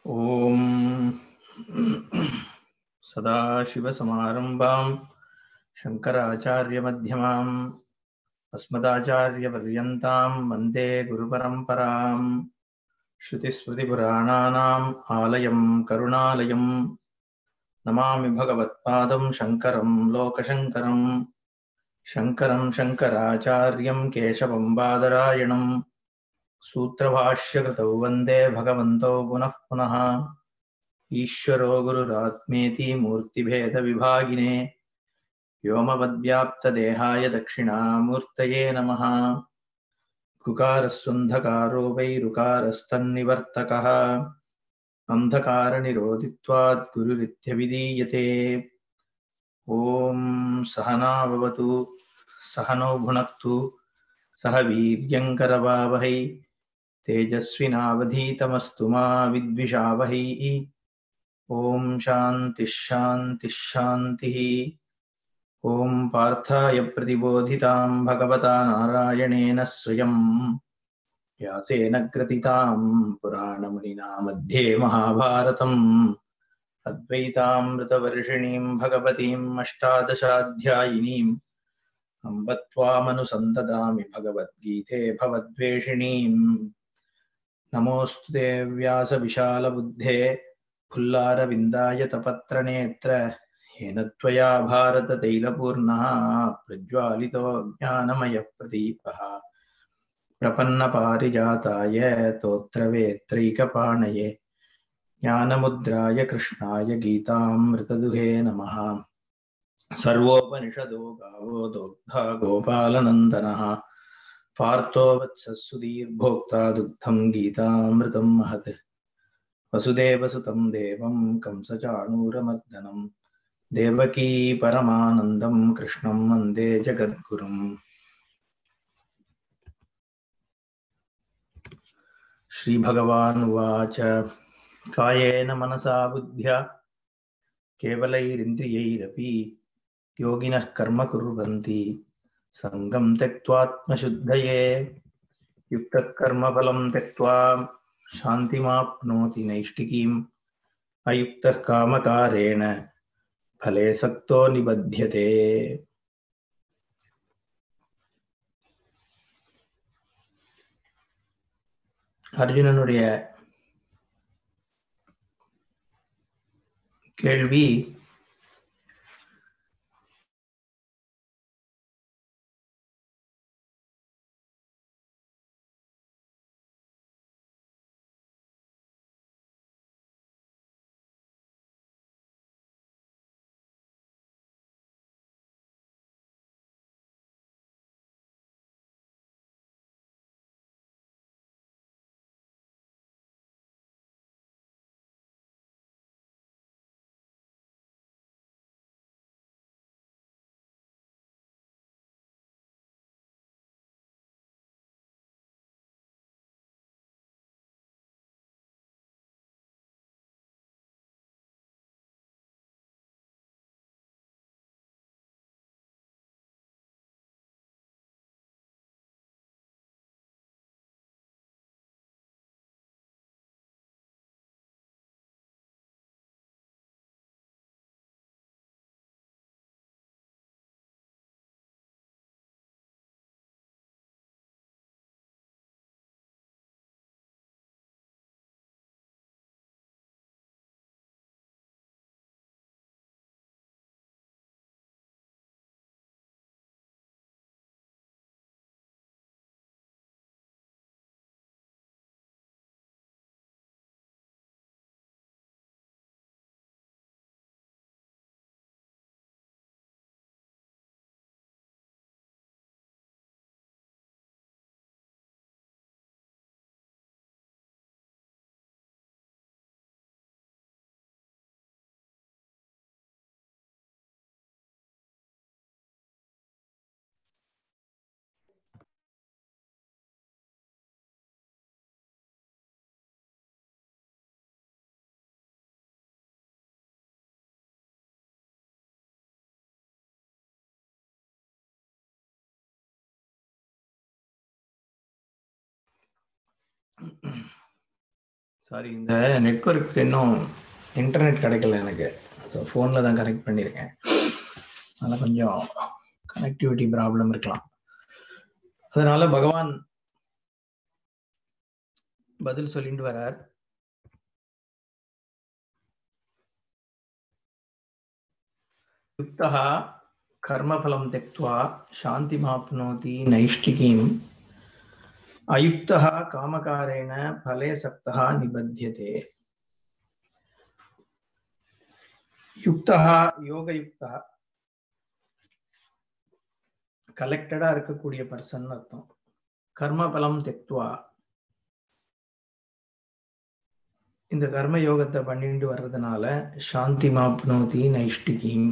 ॐ सदाशिवसमारम्भां शङ्कराचार्यमध्यमाम् अस्मदाचार्यपर्यन्तां वन्दे गुरुपरम्पराम् श्रुतिस्मृतिपुराणानाम् आलयं करुणालयं नमामि भगवत्पादं शङ्करं लोकशङ्करम् शङ्करं शङ्कराचार्यं केशवं बादरायणम् सूत्रभाष्यकृतौ वन्दे भगवन्तौ पुनः पुनः ईश्वरो गुरुरात्मेति मूर्तिभेदविभागिने व्योमवद्व्याप्तदेहाय दक्षिणामूर्तये नमः कुकारस्वन्धकारो वैरुकारस्तन्निवर्तकः अन्धकारनिरोधित्वात् गुरुरित्यभिधीयते ॐ सहना भवतु सहनौ भुनक्तु सह वीर्यङ्करवावहै तेजस्विनावधीतमस्तु मा विद्विषावहै ॐ शान्तिः शान्तिः शान्तिः ॐ पार्थाय प्रतिबोधितां भगवता नारायणेन स्वयं व्यासेन ग्रथितां पुराणमुनिना मध्ये महाभारतम् अद्वैतामृतवर्षिणीं भगवतीम् अष्टादशाध्यायिनीम् अम्ब त्वामनुसन्ददामि भगवद्गीते भवद्वेषिणीम् नमोऽस्तु ते व्यासविशालबुद्धे फुल्लारविन्दाय तपत्रनेत्र येन त्वया भारततैलपूर्णः प्रज्वालितो ज्ञानमयः प्रदीपः प्रपन्नपारिजाताय तोत्रवेत्रैकपाणये ज्ञानमुद्राय कृष्णाय गीतामृतदुहे नमः सर्वोपनिषदो गावो दोग्धा गोपालनन्दनः पार्थो वत्सः सुधीर्भोक्ता दुग्धं गीतामृतं महत् वसुदेवसुतं देवं कंसचाणूरमर्दनं देवकी परमानन्दं कृष्णं वन्दे जगद्गुरुम् श्रीभगवानुवाच कायेन मनसा बुद्ध्या केवलैरिन्द्रियैरपि योगिनः कर्म कुर्वन्ति सङ्गं त्यक्त्वात्मशुद्धये युक्तः कर्मफलं त्यक्त्वा शान्तिमाप्नोति नैष्टिकीम् अयुक्तः कामकारेण फले सक्तो निबध्यते அர்ஜுனனுடைய கேள்வி சாரி இந்த நெட்வொர்க் இன்னும் இன்டர்நெட் கிடைக்கல எனக்கு ஸோ ஃபோனில் தான் கனெக்ட் பண்ணியிருக்கேன் அதனால் கொஞ்சம் கனெக்டிவிட்டி ப்ராப்ளம் இருக்கலாம் அதனால பகவான் பதில் சொல்லிட்டு வரார் யுக்தः கர்மபலம் त्यक्त्वा शान्तिमाप्नोति नैष्टिकीम् अयुक्तः कामकारेण फले सक्तः निबध्यते யுக்தா யோகயுக்தா கலெக்டடா இருக்கக்கூடிய பர்சன் அர்த்தம் கர்மபலம் தெக்துவா இந்த கர்ம யோகத்தை பண்ணிட்டு வர்றதுனால சாந்தி மாப்னோதி நைஷ்டிகிம்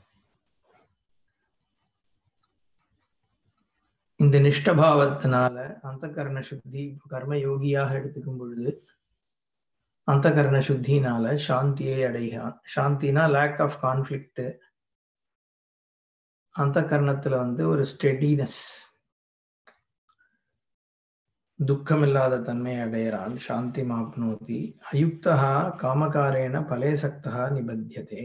இந்த நிஷ்டபாவத்தினால அந்த கர்ண சுத்தி கர்ம யோகியாக எடுத்துக்கும் பொழுது அந்த கர்ண சுத்தினால சாந்தியை அடைகிறான் சாந்தினா லேக் ஆஃப் கான்ஃபிளிக்ட் அந்த கர்ணத்துல வந்து ஒரு ஸ்டெடினஸ் துக்கம் இல்லாத தன்மையை அடையிறான் சாந்தி மாப்னோதி அயுக்தா காமகாரேன பலே சக்தா நிபத்தியதே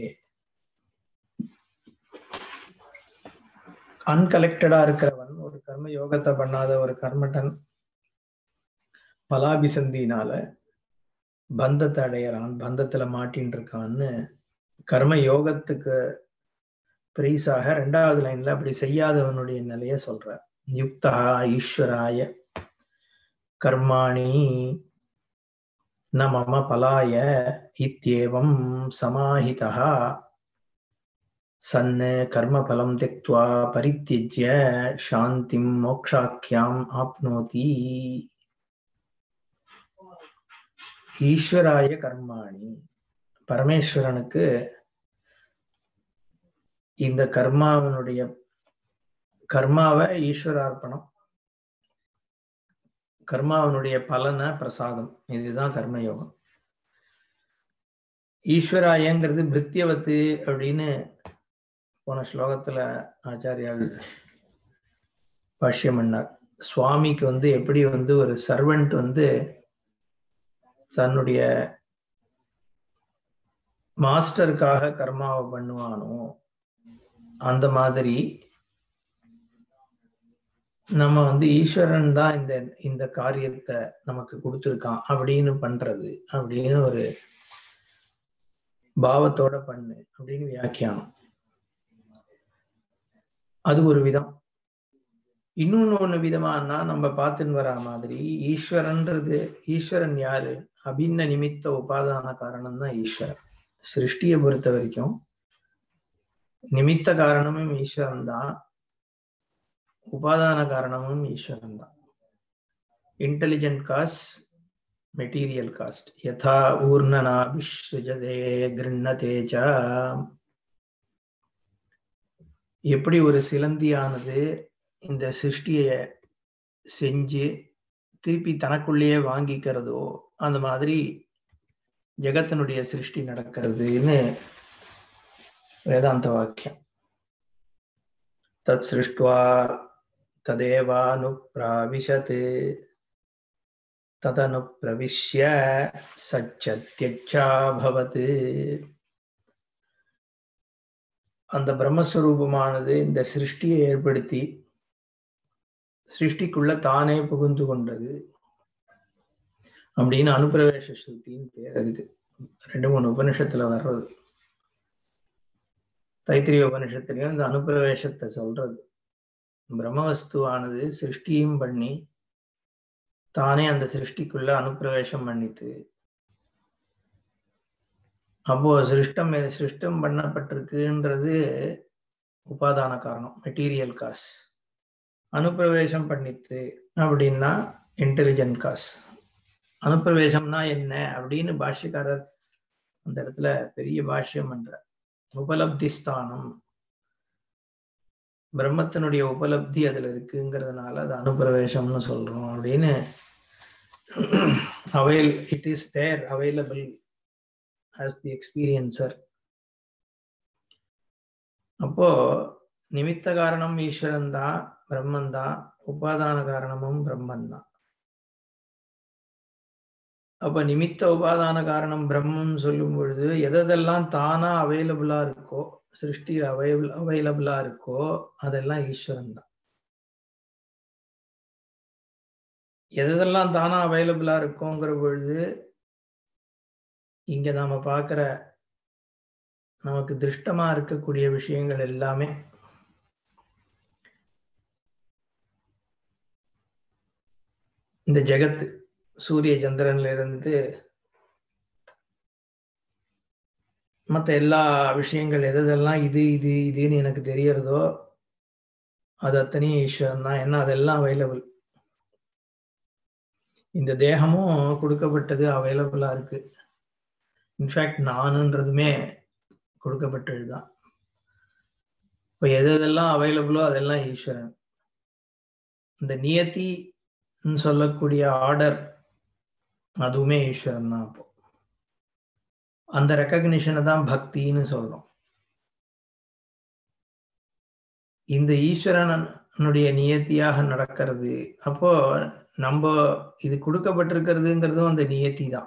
அன்கலெக்டடா இருக்கிறவன் ஒரு கர்ம யோகத்தை பண்ணாத ஒரு கர்மட்டன் பலாபிசந்தினால பந்தத்தை அடையிறான் பந்தத்துல மாட்டின்னு இருக்கான்னு கர்ம யோகத்துக்கு பிரைஸாக ரெண்டாவது லைன்ல அப்படி செய்யாதவனுடைய நிலைய சொல்ற யுக்தா ஈஸ்வராய கர்மாணி ந மம பலாய இத்தியேவம் சமாஹிதா சன் கர்மபலம் தியக்த்வா பரித்தியஜ்ய சாந்திம் மோக்ஷாக்கியாம் ஆப்னோதி ஈஸ்வராய கர்மாணி பரமேஸ்வரனுக்கு இந்த கர்மாவனுடைய கர்மாவை ஈஸ்வரார்ப்பணம் கர்மாவனுடைய பலனை பிரசாதம் இதுதான் கர்மயோகம் ஈஸ்வராயங்கிறது பிருத்தியவத்து அப்படின்னு போன ஸ்லோகத்துல ஆச்சாரியால் பாஷ்யம் பண்ணார் சுவாமிக்கு வந்து எப்படி வந்து ஒரு சர்வெண்ட் வந்து தன்னுடைய மாஸ்டருக்காக கர்மாவை பண்ணுவானோ அந்த மாதிரி நம்ம வந்து ஈஸ்வரன் தான் இந்த இந்த காரியத்தை நமக்கு கொடுத்துருக்கான் அப்படின்னு பண்றது அப்படின்னு ஒரு பாவத்தோட பண்ணு அப்படின்னு வியாக்கியானம் அது ஒரு விதம் இன்னொன்னு ஒண்ணு விதமானா நம்ம பார்த்துன்னு வரா மாதிரி ஈஸ்வரன்றது ஈஸ்வரன் யாரு அபின்ன நிமித்த உபாதான காரணம் தான் ஈஸ்வரன் சிருஷ்டியை பொறுத்த வரைக்கும் நிமித்த காரணமும் ஈஸ்வரன் தான் உபாதான காரணமும் ஈஸ்வரன் தான் இன்டெலிஜென்ட் காஸ்ட் மெட்டீரியல் காஸ்ட் யதா ஊர்ணனாபிஸ்ருஜதே கிருண்ணதேஜ எப்படி ஒரு சிலந்தியானது இந்த சிருஷ்டிய செஞ்சு திருப்பி தனக்குள்ளேயே வாங்கிக்கிறதோ அந்த மாதிரி ஜெகத்தினுடைய சிருஷ்டி நடக்கிறதுன்னு வேதாந்த வாக்கியம் தத் சிருஷ்டுவா ததேவானு பிராவிஷத் ததனு பிரவிஷ்ய சச்சத்யச்சாபவத் அந்த பிரம்மஸ்வரூபமானது இந்த சிருஷ்டியை ஏற்படுத்தி சிருஷ்டிக்குள்ள தானே புகுந்து கொண்டது அப்படின்னு அனுப்பிரவேச ஸ்ருத்தின்னு பேர் அதுக்கு ரெண்டு மூணு உபனிஷத்துல வர்றது தைத்திரிய உபனிஷத்துலயும் இந்த அனுப்பிரவேசத்தை சொல்றது பிரம்மவஸ்துவானது சிருஷ்டியும் பண்ணி தானே அந்த சிருஷ்டிக்குள்ள அனுப்பிரவேசம் பண்ணித்து அப்போ சிருஷ்டம் சிருஷ்டம் பண்ணப்பட்டிருக்குன்றது உபாதான காரணம் மெட்டீரியல் காஸ் அனுப்பிரவேசம் பண்ணித்து அப்படின்னா இன்டெலிஜென்ட் காஸ் அனுப்பிரவேசம்னா என்ன அப்படின்னு பாஷ்யக்காரர் அந்த இடத்துல பெரிய பாஷ்யம் பண்ற உபலப்தி ஸ்தானம் பிரம்மத்தினுடைய உபலப்தி அதுல இருக்குங்கிறதுனால அது அனுப்பிரவேசம்னு சொல்றோம் அப்படின்னு avail it is there available as the experiencer அப்போ நிமித்த காரணம் ஈஸ்வரன் தான் பிரம்மன் தான் உபாதான காரணமும் பிரம்மன் தான் அப்ப நிமித்த உபாதான காரணம் பிரம்மம் சொல்லும் பொழுது எதெல்லாம் தானா அவைலபிளா இருக்கோ சிருஷ்டியில் அவைலபிள் அவைலபிளா இருக்கோ அதெல்லாம் ஈஸ்வரன் தான் எதெல்லாம் தானா அவைலபிளா இருக்கோங்கிற பொழுது இங்க நாம பார்க்கிற நமக்கு திருஷ்டமா இருக்கக்கூடிய விஷயங்கள் எல்லாமே இந்த ஜெகத்து சூரிய சந்திரன்ல இருந்து மற்ற எல்லா விஷயங்கள் எதெல்லாம் இது இது இதுன்னு எனக்கு தெரியறதோ அது அத்தனையும் ஈஸ்வரன் தான் என்ன அதெல்லாம் அவைலபிள் இந்த தேகமும் கொடுக்கப்பட்டது அவைலபிளா இருக்கு இன்ஃபேக்ட் நானுன்றதுமே கொடுக்கப்பட்டது தான் இப்போ எது எதெல்லாம் அவைலபிளோ அதெல்லாம் ஈஸ்வரன் இந்த நியத்தி சொல்லக்கூடிய ஆர்டர் அதுவுமே ஈஸ்வரன் தான் அப்போ அந்த ரெக்கக்னிஷனை தான் பக்தின்னு சொல்றோம் இந்த ஈஸ்வரனுடைய நியத்தியாக நடக்கிறது அப்போ நம்ம இது கொடுக்கப்பட்டிருக்கிறதுங்கிறதும் அந்த நியத்தி தான்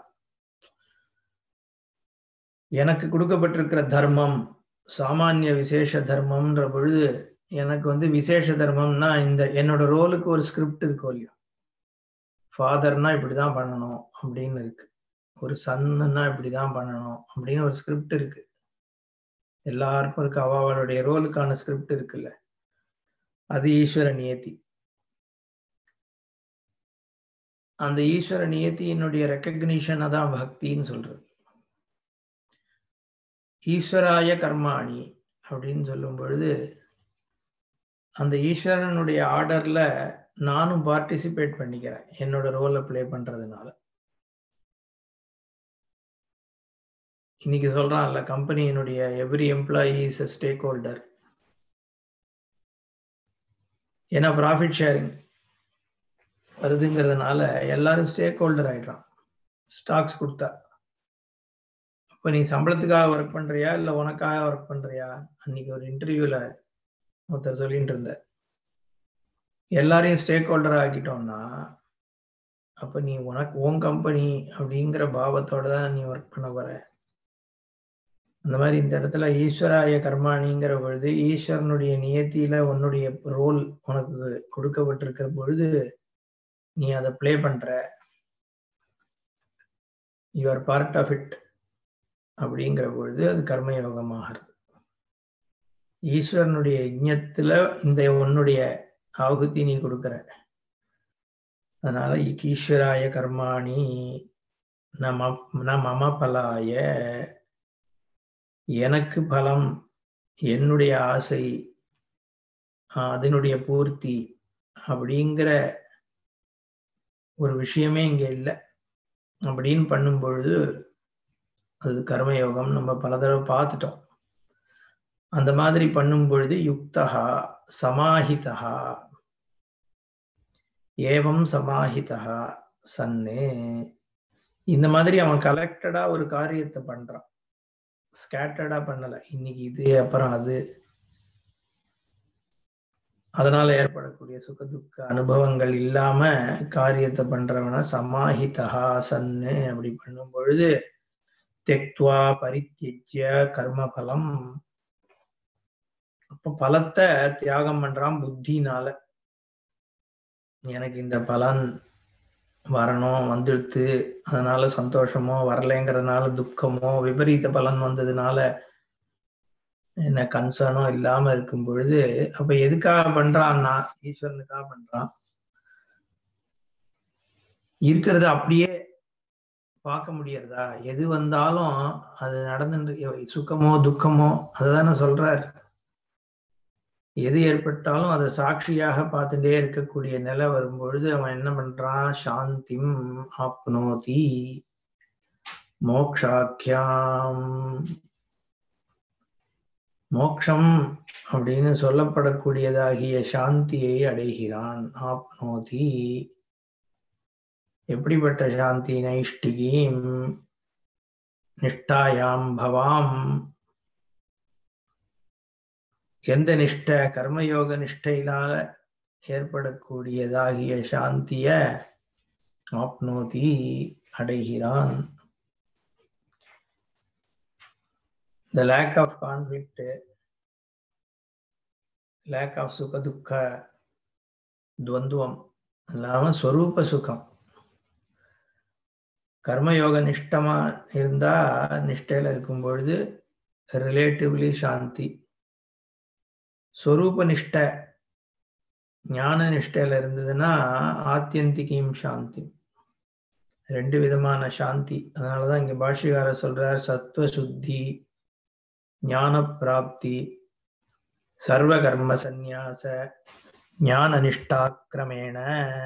எனக்கு கொடுக்கப்பட்டிருக்கிற தர்மம் சாமானிய விசேஷ தர்மம்ன்ற பொழுது எனக்கு வந்து விசேஷ தர்மம்னா இந்த என்னோட ரோலுக்கு ஒரு ஸ்கிரிப்ட் இருக்கும் இல்லையா ஃபாதர்னா இப்படிதான் பண்ணணும் அப்படின்னு இருக்கு ஒரு சன்னுன்னா இப்படிதான் பண்ணணும் அப்படின்னு ஒரு ஸ்கிரிப்ட் இருக்கு எல்லாருக்கும் இருக்கு அவளுடைய ரோலுக்கான ஸ்கிரிப்ட் இருக்குல்ல அது ஈஸ்வர நியத்தி அந்த ஈஸ்வர நியத்தியினுடைய ரெக்கக்னிஷனை தான் பக்தின்னு சொல்றது ஈஸ்வராய கர்மாணி அப்படின்னு சொல்லும் பொழுது அந்த ஈஸ்வரனுடைய ஆர்டர்ல நானும் பார்ட்டிசிபேட் பண்ணிக்கிறேன் என்னோட ரோலை பிளே பண்றதுனால இன்னைக்கு சொல்றான்ல கம்பெனியினுடைய every employee is a stakeholder ஏன்னா ப்ராஃபிட் ஷேரிங் வருதுங்கிறதுனால எல்லாரும் ஸ்டேக் ஹோல்டர் ஆயிடுறான் ஸ்டாக்ஸ் கொடுத்தா அப்போ நீ சம்பளத்துக்காக ஒர்க் பண்றியா இல்லை உனக்காக ஒர்க் பண்றியா அன்னைக்கு ஒரு இன்டர்வியூல ஒருத்தர் சொல்லிட்டு இருந்த எல்லாரையும் ஸ்டேக் ஹோல்டர் ஆக்கிட்டோம்னா அப்ப நீ உனக்கு உன் கம்பெனி அப்படிங்கிற பாவத்தோட தான் நீ ஒர்க் பண்ண போற அந்த மாதிரி இந்த இடத்துல ஈஸ்வராய கர்மாணிங்கிற பொழுது ஈஸ்வரனுடைய நியத்தியில உன்னுடைய ரோல் உனக்கு கொடுக்கப்பட்டிருக்கிற பொழுது நீ அதை பிளே பண்ற you are part of it அப்படிங்கிற பொழுது அது கர்மயோகமாகிறது ஈஸ்வரனுடைய யஜ்ஞத்துல இந்த உன்னுடைய ஆகுதி நீ கொடுக்குற அதனால ஈஸ்வராய கர்மாணி நம மம பலாய எனக்கு பலம் என்னுடைய ஆசை அதனுடைய பூர்த்தி அப்படிங்கிற ஒரு விஷயமே இங்க இல்லை அப்படின்னு பண்ணும் பொழுது அது கர்மயோகம் நம்ம பல தடவை பார்த்துட்டோம் அந்த மாதிரி பண்ணும் பொழுது யுக்தகா சமாஹிதா ஏவம் சமாஹிதா சன்னு இந்த மாதிரி அவன் கலெக்டடா ஒரு காரியத்தை பண்றான் ஸ்கேட்டர்டா பண்ணல இன்னைக்கு இது அப்புறம் அது அதனால ஏற்படக்கூடிய சுகதுக்க அனுபவங்கள் இல்லாம காரியத்தை பண்றவன சமாஹிதா சன்னு அப்படி பண்ணும் பொழுது தெக்துவா பரித்தியஜ்ய கர்ம பலம் அப்ப பலத்தை தியாகம் பண்றான் புத்தினால எனக்கு இந்த பலன் வரணும் வந்துடுத்து அதனால சந்தோஷமோ வரலைங்கிறதுனால துக்கமோ விபரீத பலன் வந்ததுனால என்ன கன்சர்னோ இல்லாம இருக்கும் பொழுது அப்ப எதுக்காக பண்றான்னா ஈஸ்வரனுக்காக பண்றான் இருக்கிறது அப்படியே பார்க்க முடியறதா எது வந்தாலும் அது நடந்து சுக்கமோ துக்கமோ அதுதானே சொல்றார் எது ஏற்பட்டாலும் அதை சாட்சியாக பார்த்துட்டே இருக்கக்கூடிய நிலை வரும்பொழுது அவன் என்ன பண்றான் சாந்திம் ஆப்னோதி மோக்ஷாக்கியாம் மோக்ஷம் அப்படின்னு சொல்லப்படக்கூடியதாகிய சாந்தியை அடைகிறான் ஆப்னோதி எப்படிப்பட்ட சாந்தி நைஷ்டிகீம் நிஷ்டாயாம் பவாம் எந்த நிஷ்ட கர்மயோக நிஷ்டையினால ஏற்படக்கூடியதாகிய சாந்திய ஆப்னோதி அடைகிறான் the lack of conflict lack of சுக துக்க துவந்துவம் இல்லாம ஸ்வரூப சுகம் கர்மயோக நிஷ்டமா இருந்தா நிஷ்டையில இருக்கும் பொழுது ரிலேட்டிவ்லி சாந்தி ஸ்வரூப நிஷ்ட ஞான நிஷ்டையில இருந்ததுன்னா ஆத்தியந்திகியும் சாந்தி ரெண்டு விதமான சாந்தி அதனாலதான் இங்க பாஷ்யகாரர் சொல்றார் சத்துவ சுத்தி ஞான பிராப்தி சர்வ கர்ம சந்நியாச ஞான நிஷ்டாக்கிரமேண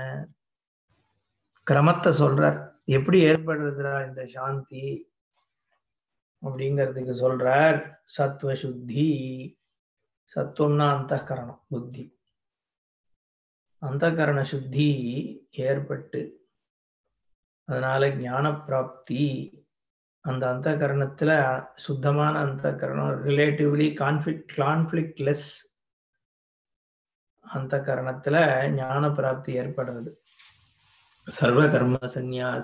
கிரமத்தை சொல்றார் எப்படி ஏற்படுறதுடா இந்த சாந்தி அப்படிங்கிறதுக்கு சொல்றார் சத்துவ சுத்தி சத்துவம்னா அந்த கரணம் புத்தி அந்த கரண சுத்தி ஏற்பட்டு அதனால ஞான பிராப்தி அந்த அந்த கரணத்துல சுத்தமான அந்த கரணம் ரிலேட்டிவ்லி கான்ஃபிளிக் கான்ஃபிளிக் லெஸ் அந்த கரணத்துல ஞான பிராப்தி ஏற்படுறது சர்வ கர்ம சந்நியாச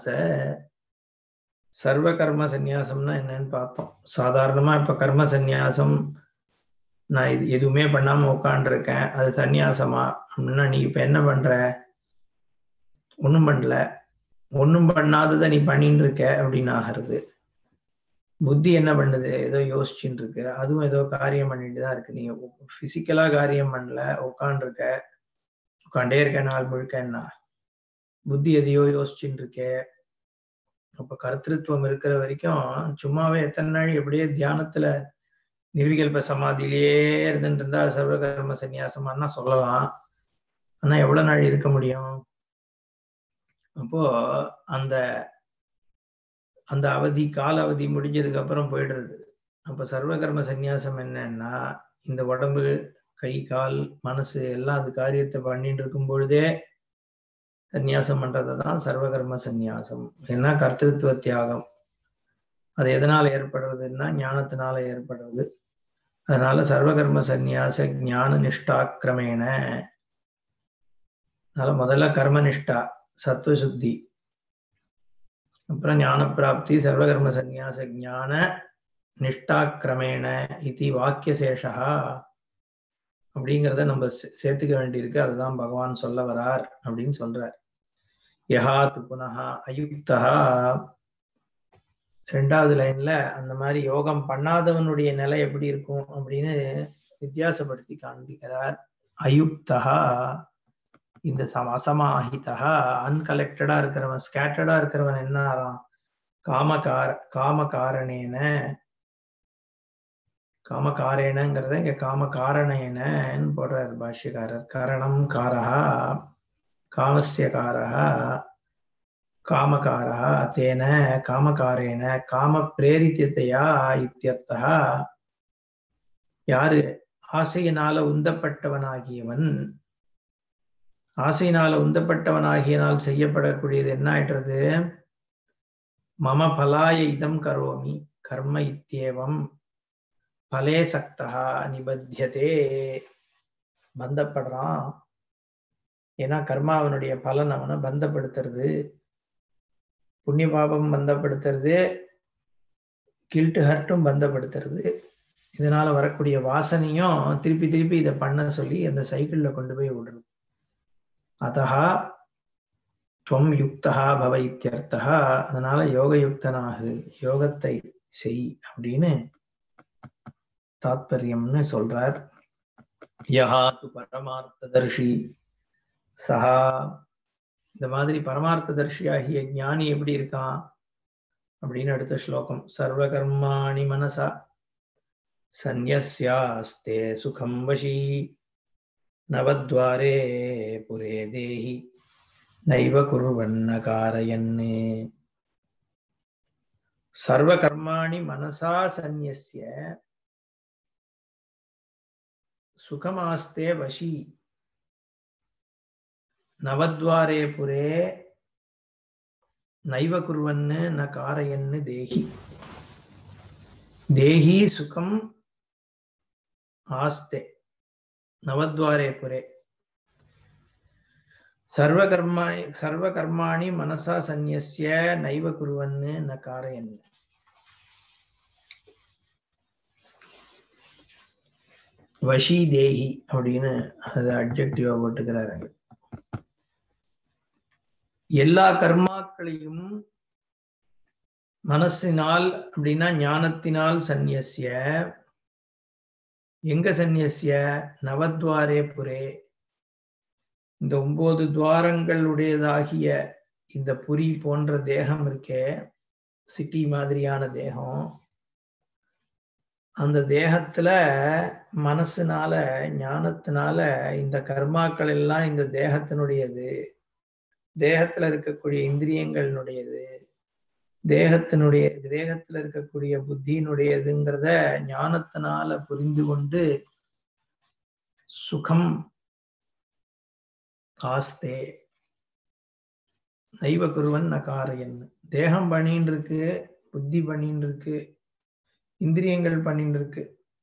சர்வ கர்ம சந்நியாசம்னா என்னன்னு பார்த்தோம் சாதாரணமா இப்ப கர்ம சந்நியாசம் நான் இது எதுவுமே பண்ணாம உட்காண்டிருக்கேன் அது சந்நியாசமா அப்படின்னா நீ இப்ப என்ன பண்ற ஒண்ணும் பண்ணல ஒண்ணும் பண்ணாததை நீ பண்ணிட்டு இருக்க அப்படின்னு ஆகிறது புத்தி என்ன பண்ணுது ஏதோ யோசிச்சுட்டு இருக்கு அதுவும் ஏதோ காரியம் பண்ணிட்டு தான் இருக்கு நீ பிசிக்கலா காரியம் பண்ணல உட்காண்டிருக்க உட்காண்டே இருக்க நாள் முழுக்க என்ன புத்தி எதையோ யோசிச்சுட்டு இருக்கே அப்ப கர்த்திருவம் இருக்கிற வரைக்கும் சும்மாவே எத்தனை நாள் எப்படியே தியானத்துல நிர்விகல்ப சமாதியிலேயே இருந்துட்டு இருந்தா சர்வகர்ம சந்நியாசமானா சொல்லலாம் ஆனா எவ்வளவு நாள் இருக்க முடியும் அப்போ அந்த அந்த அவதி கால அவதி முடிஞ்சதுக்கு அப்புறம் போயிடுறது அப்ப சர்வகர்ம சந்நியாசம் என்னன்னா இந்த உடம்பு கை கால் மனசு எல்லாம் அது காரியத்தை பண்ணிட்டு இருக்கும் பொழுதே சந்நியாசம் பண்றதை தான் சர்வகர்ம சந்நியாசம் ஏன்னா கர்த்திருவ தியாகம் அது எதனால ஏற்படுறதுன்னா ஞானத்தினால ஏற்படுறது அதனால சர்வகர்ம சந்நியாச ஞான நிஷ்டாக்கிரமேன அதனால முதல்ல கர்ம நிஷ்டா சத்துவ சுத்தி அப்புறம் ஞான பிராப்தி சர்வகர்ம சந்நியாச ஞான நிஷ்டாக்கிரமேண இது வாக்கியசேஷா அப்படிங்கிறத நம்ம சேர்த்துக்க வேண்டியிருக்கு அதுதான் பகவான் சொல்ல வரார் அப்படின்னு சொல்றார் யஹாத் புனகா அயுக்தா ரெண்டாவது லைன்ல அந்த மாதிரி யோகம் பண்ணாதவனுடைய நிலை எப்படி இருக்கும் அப்படின்னு வித்தியாசப்படுத்தி காண்பிக்கிறார் அயுக்தா இந்த சம அசமாஹிதா அன்கலெக்டடா இருக்கிறவன் ஸ்கேட்டர்டா இருக்கிறவன் என்ன ஆறான் காமகார காமகாரணேன காமகாரேனங்கிறத இங்க காமகாரணேனன்னு போடுறார் பாஷ்யக்காரர் கரணம் காரஹா காமஸ்ய காரஹா காமகாரா தேன காமகாரேன காம பிரேரித்ததையா இத்தியர்த்தா யாரு ஆசையினால உந்தப்பட்டவனாகியவன் ஆசையினால உந்தப்பட்டவனாகியனால் செய்யப்படக்கூடியது என்ன ஆயிடுறது மம பலாய இதம் கரோமி கர்ம இத்தியேவம் பலே சக்தா நிபத்தியதே பந்தப்படுறான் ஏன்னா கர்மாவனுடைய பலன் அவனை பந்தப்படுத்துறது புண்ணிய பாபம் பந்தப்படுத்துறது கில்ட்டு ஹர்ட்டும் பந்தப்படுத்துறது இதனால வரக்கூடிய வாசனையும் திருப்பி திருப்பி இதை பண்ண சொல்லி அந்த சைக்கிள்ல கொண்டு போய் விடுறது அதா துவம் யுக்தா பவ இத்தியர்த்தா அதனால யோக யுக்தனாகு யோகத்தை செய் அப்படின்னு தாத்பரியம்னு சொல்றார் யஹா து பரமார்த்ததர்ஷி சஹா இந்த மாதிரி பரமார்த்த தர்ஷியாகிய ஞானி எப்படி இருக்கான் அப்படின்னு அடுத்த ஸ்லோகம் சர்வகர்மாணி மனசா சந்நியாஸ்தே சுகம் வசி நவத்வாரே புரே தேஹி நைவ குருவன்ன காரயன்னு சர்வகர்மாணி மனசா சந்நியஸ்ய சுகமாஸ்தே வசி நவத்வாரே புரே நைவ குருவன்னு ந காரயன்னு தேகி தேகி சுகம் ஆஸ்தே நவத்வாரே புரே சர்வ கர்மாணி சர்வ கர்மாணி மனசா சந்நியஸ்ய நைவ குருவன்னு ந காரையன் வஷி தேஹி அப்படின்னு அது அப்ஜெக்டிவா போட்டுக்கிறாரு எல்லா கர்மாக்களையும் மனசினால் அப்படின்னா ஞானத்தினால் சந்நியசிய எங்க சந்நியசிய நவத்வாரே புரே இந்த ஒன்பது துவாரங்களுடையதாகிய இந்த புரி போன்ற தேகம் இருக்கே சிட்டி மாதிரியான தேகம் அந்த தேகத்துல மனசுனால ஞானத்தினால இந்த கர்மாக்கள் எல்லாம் இந்த தேகத்தினுடையது தேகத்துல இருக்கக்கூடிய இந்திரியங்களினுடையது தேகத்தினுடைய தேகத்துல இருக்கக்கூடிய புத்தியினுடையதுங்கிறத ஞானத்தினால புரிந்து கொண்டு சுகம் ஆஸ்தே நைவ குருவன் நகாரையன் தேகம் பண்ணின்னு இருக்கு புத்தி பண்ணின்னு இருக்கு இந்திரியங்கள் பண்ணின்னு இருக்கு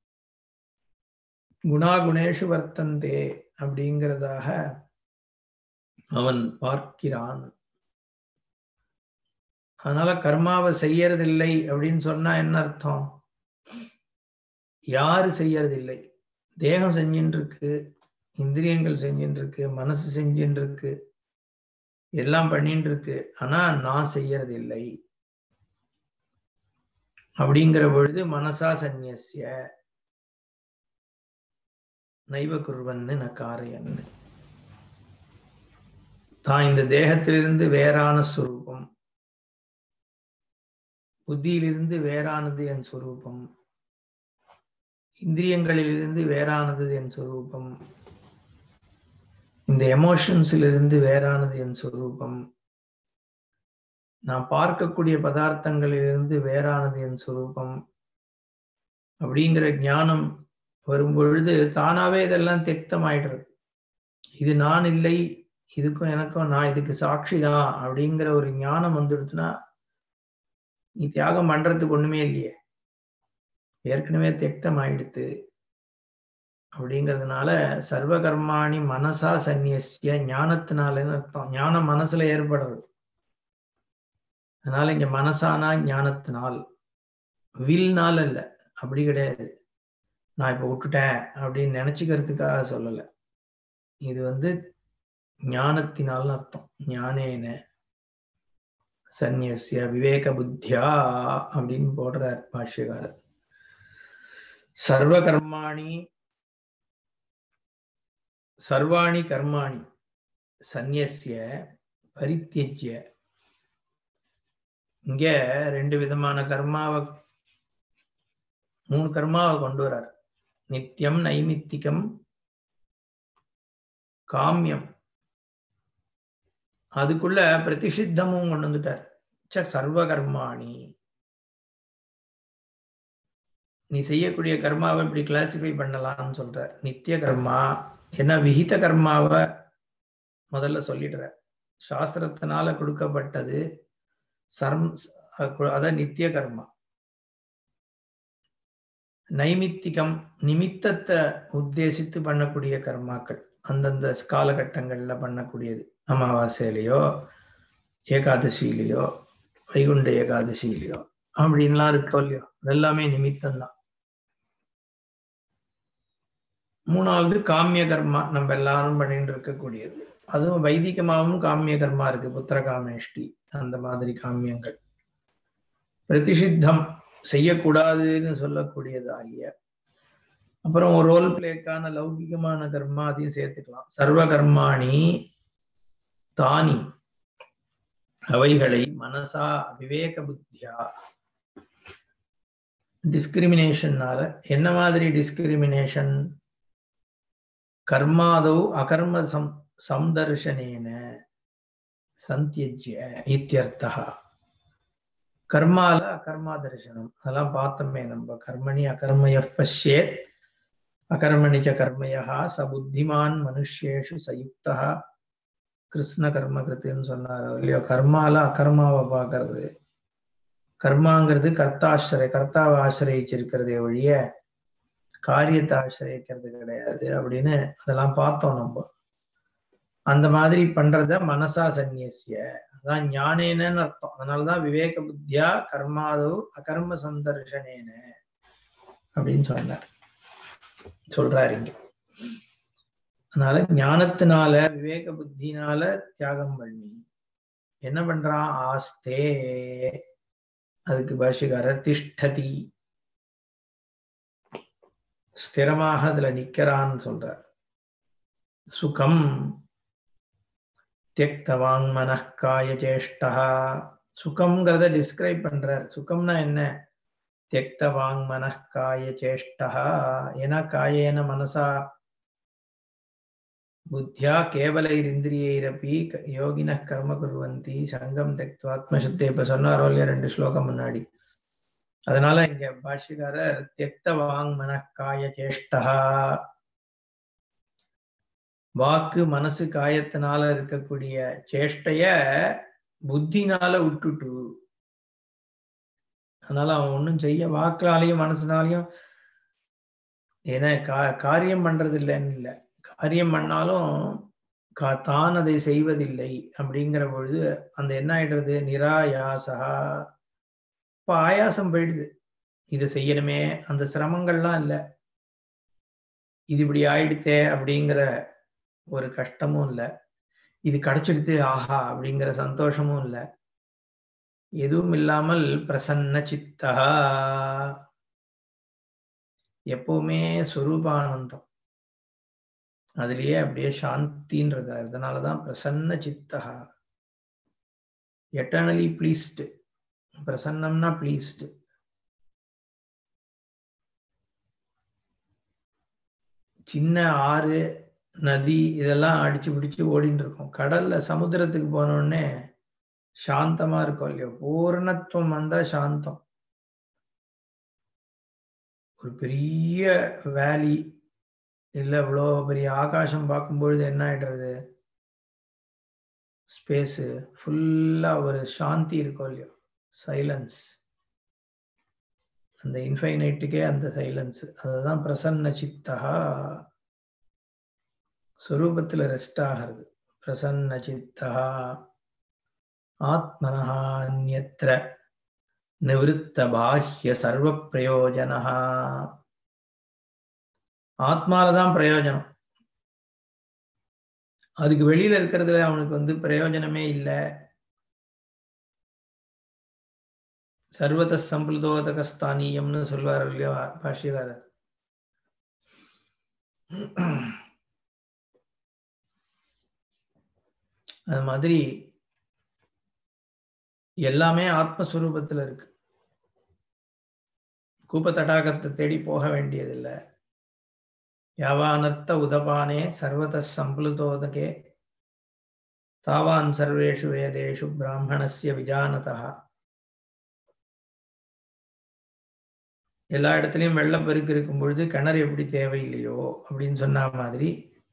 குணா குணேஷு வர்த்தந்தே அப்படிங்கிறதாக அவன் பார்க்கிறான் அதனால கர்மாவை செய்யறதில்லை அப்படின்னு சொன்னா என்ன அர்த்தம் யாரு செய்யறதில்லை தேகம் செஞ்சுட்டு இருக்கு இந்திரியங்கள் செஞ்சுட்டு இருக்கு மனசு செஞ்சுட்டு இருக்கு எல்லாம் பண்ணிட்டு இருக்கு ஆனா நான் செய்யறது இல்லை அப்படிங்கிற பொழுது மனசா சந்நியசிய நைவ குருவன்னு நக்காரையன்னு தான் இந்த தேகத்திலிருந்து வேறான சுரூபம் புத்தியிலிருந்து வேறானது என் சொரூபம் இந்திரியங்களிலிருந்து வேறானது என் சொரூபம் இந்த எமோஷன்ஸிலிருந்து வேறானது என் சொரூபம் நான் பார்க்கக்கூடிய பதார்த்தங்களிலிருந்து வேறானது என் சொரூபம் அப்படிங்கிற ஞானம் வரும் பொழுது தானாவே இதெல்லாம் தெக்தம் ஆயிடுறது இது நான் இல்லை இதுக்கும் எனக்கும் நான் இதுக்கு சாட்சி தான் அப்படிங்கிற ஒரு ஞானம் வந்துடுச்சுன்னா நீ தியாகம் பண்றதுக்கு ஒண்ணுமே இல்லையே ஏற்கனவே தெக்தம் ஆயிடுத்து அப்படிங்கிறதுனால சர்வ கர்மாணி மனசா சந்நியசிய ஞானத்தினாலன்னு அர்த்தம் ஞானம் மனசுல ஏற்படுறது அதனால இங்க மனசானா ஞானத்தினால் வில்னால் அல்ல அப்படி கிடையாது நான் இப்ப விட்டுட்டேன் அப்படின்னு நினைச்சுக்கிறதுக்காக சொல்லல இது வந்து ஞானத்தினால்னு அர்த்தம் ஞானேன சந்நியசிய விவேக புத்தியா அப்படின்னு போடுறார் பாஷ்யக்காரர் சர்வ கர்மாணி சர்வாணி கர்மாணி சந்நியசிய பரித்தியஜ்ய இங்க ரெண்டு விதமான கர்மாவை மூணு கர்மாவை கொண்டு வரார் நித்தியம் நைமித்திகம் காமியம் அதுக்குள்ள பிரதிஷித்தமும் கொண்டு வந்துட்டார் ச சர்வ கர்மாணி நீ செய்யக்கூடிய கர்மாவை இப்படி கிளாசிஃபை பண்ணலாம்னு சொல்றார் நித்திய கர்மா ஏன்னா விகித கர்மாவை முதல்ல சொல்லிடுற சாஸ்திரத்தினால கொடுக்கப்பட்டது சர்ம் அத நித்திய கர்மா நைமித்திகம் நிமித்தத்தை உத்தேசித்து பண்ணக்கூடிய கர்மாக்கள் அந்தந்த காலகட்டங்கள்ல பண்ணக்கூடியது அமாவாசையிலையோ ஏகாதசியிலையோ வைகுண்ட ஏகாதசியிலையோ அப்படின்லாம் இருக்கோ இல்லையோ அதெல்லாமே நிமித்தம் தான் மூணாவது காமிய கர்மா நம்ம எல்லாரும் பண்ணிட்டு இருக்கக்கூடியது அதுவும் வைதிகமாகவும் காமிய கர்மா இருக்கு புத்திர காமேஷ்டி அந்த மாதிரி காமியங்கள் பிரதிஷித்தம் செய்யக்கூடாதுன்னு சொல்லக்கூடியது ஆகிய அப்புறம் ஒரு ரோல் பிளேக்கான லௌகிகமான கர்மா அதையும் சேர்த்துக்கலாம் சர்வ கர்மாணி தானி அவைகளை மனசா விவேக புத்தியா டிஸ்கிரிமினேஷன்னால என்ன மாதிரி டிஸ்கிரிமினேஷன் கர்மாதௌ அகர்ம சம் சம்தர்ஷனேன சந்தியஜ்ய இத்தியர்த்தா கர்மால அகர்மா தரிசனம் அதெல்லாம் பார்த்தோமே நம்ம கர்மணி அகர்மய பஷ்யேத் அகர்மணி ச கர்மயா ச புத்திமான் மனுஷேஷு சயுக்தா கிருஷ்ண கர்ம கிருத்துன்னு சொன்னார் இல்லையோ கர்மால அகர்மாவை பார்க்கறது கர்மாங்கிறது கர்த்தாசிரிய கர்த்தாவை ஆசிரியச்சிருக்கிறதே ஒழிய காரியத்தை ஆசிரியக்கிறது கிடையாது அப்படின்னு அதெல்லாம் பார்த்தோம் நம்ம அந்த மாதிரி பண்றத மனசா சந்நியசிய அதான் ஞானேனன்னு அர்த்தம் அதனாலதான் விவேக புத்தியா கர்மாதோ அகர்ம சந்தர்ஷனேன அப்படின்னு சொன்னார் சொல்றாரு இங்க அதனால ஞானத்தினால விவேக புத்தினால தியாகம் பண்ணி என்ன பண்றான் ஆஸ்தே அதுக்கு பாஷிகாரர் திஷ்டதி ஸ்திரமாக அதுல நிக்கிறான்னு சொல்றார் சுகம் தியக்தவாங் மனக்காய சேஷ்டா சுகம்ங்கிறத டிஸ்கிரைப் பண்றார் சுகம்னா என்ன தியக்தவாங் மனக்காய சேஷ்டா ஏன்னா காயேன மனசா புத்தியா கேவலைரிந்திரியைரப்பி யோகின கர்ம குர்வந்தி சங்கம் தெக்துவாத்மசத்தை இப்ப சொன்னாரோ இல்லையா ரெண்டு ஸ்லோகம் முன்னாடி அதனால இங்க பாஷ்யக்காரர் தியக்த வாங் மனக்காய சேஷ்டா வாக்கு மனசு காயத்தினால இருக்கக்கூடிய சேஷ்டைய புத்தினால விட்டுட்டு அதனால அவன் ஒன்றும் செய்ய வாக்குனாலையும் மனசுனாலையும் ஏன்னா கா காரியம் பண்றது இல்லைன்னு இல்லை காரியம் பண்ணாலும் கா தான் அதை செய்வதில்லை அப்படிங்கிற பொழுது அந்த என்ன ஆயிடுறது நிராயாசா இப்ப ஆயாசம் போயிடுது இதை செய்யணுமே அந்த சிரமங்கள்லாம் இல்லை இது இப்படி ஆயிடுத்தே அப்படிங்கிற ஒரு கஷ்டமும் இல்லை இது கிடைச்சிடுத்து ஆஹா அப்படிங்கிற சந்தோஷமும் இல்லை எதுவும் இல்லாமல் பிரசன்ன சித்தா எப்பவுமே சுரூபானந்தம் அதுலயே அப்படியே சாந்தின்றது அதனாலதான் பிரசன்ன சித்தா எட்டர்னலி ப்ளீஸ்டு பிரசன்னம்னா ப்ளீஸ்டு சின்ன ஆறு நதி இதெல்லாம் அடிச்சு பிடிச்சு ஓடிட்டு இருக்கோம் கடல்ல சமுத்திரத்துக்கு போனோடனே சாந்தமா இருக்கும் இல்லையோ பூர்ணத்துவம் வந்தா சாந்தம் ஒரு பெரிய வேலி இல்ல இவ்வளோ பெரிய ஆகாசம் பார்க்கும்பொழுது என்ன ஆயிடுறது ஸ்பேஸு ஃபுல்லா ஒரு சாந்தி இருக்கும் இல்லையோ சைலன்ஸ் அந்த இன்ஃபைனைட்டுக்கே அந்த சைலன்ஸ் அதுதான் பிரசன்ன சித்தா ஸ்வரூபத்துல ரெஸ்ட் ஆகிறது பிரசன்ன சித்தா ஆத்மனஹா அந்யத்ர நிவத்த பாஹ்ய சர்வ பிரயோஜனா ஆத்மாலதான் பிரயோஜனம் அதுக்கு வெளியில இருக்கிறதுல அவனுக்கு வந்து பிரயோஜனமே இல்லை சர்வத சம்பளுதோதகஸ்தானியம்னு சொல்வார் இல்லையோ பாஷ்யகாரர் அது மாதிரி எல்லாமே ஆத்மஸ்வரூபத்துல இருக்கு கூப்ப தடாகத்தை தேடி போக வேண்டியதில்லை யாவானர்த்த உதபானே சர்வத சம்பளுதோதகே தாவான் சர்வேஷு வேதேஷு பிராமணஸ்ய விஜானதா எல்லா இடத்துலயும் வெள்ளப்பெருக்கு இருக்கும் பொழுது கிணறு எப்படி தேவையில்லையோ அப்படின்னு சொன்ன மாதிரி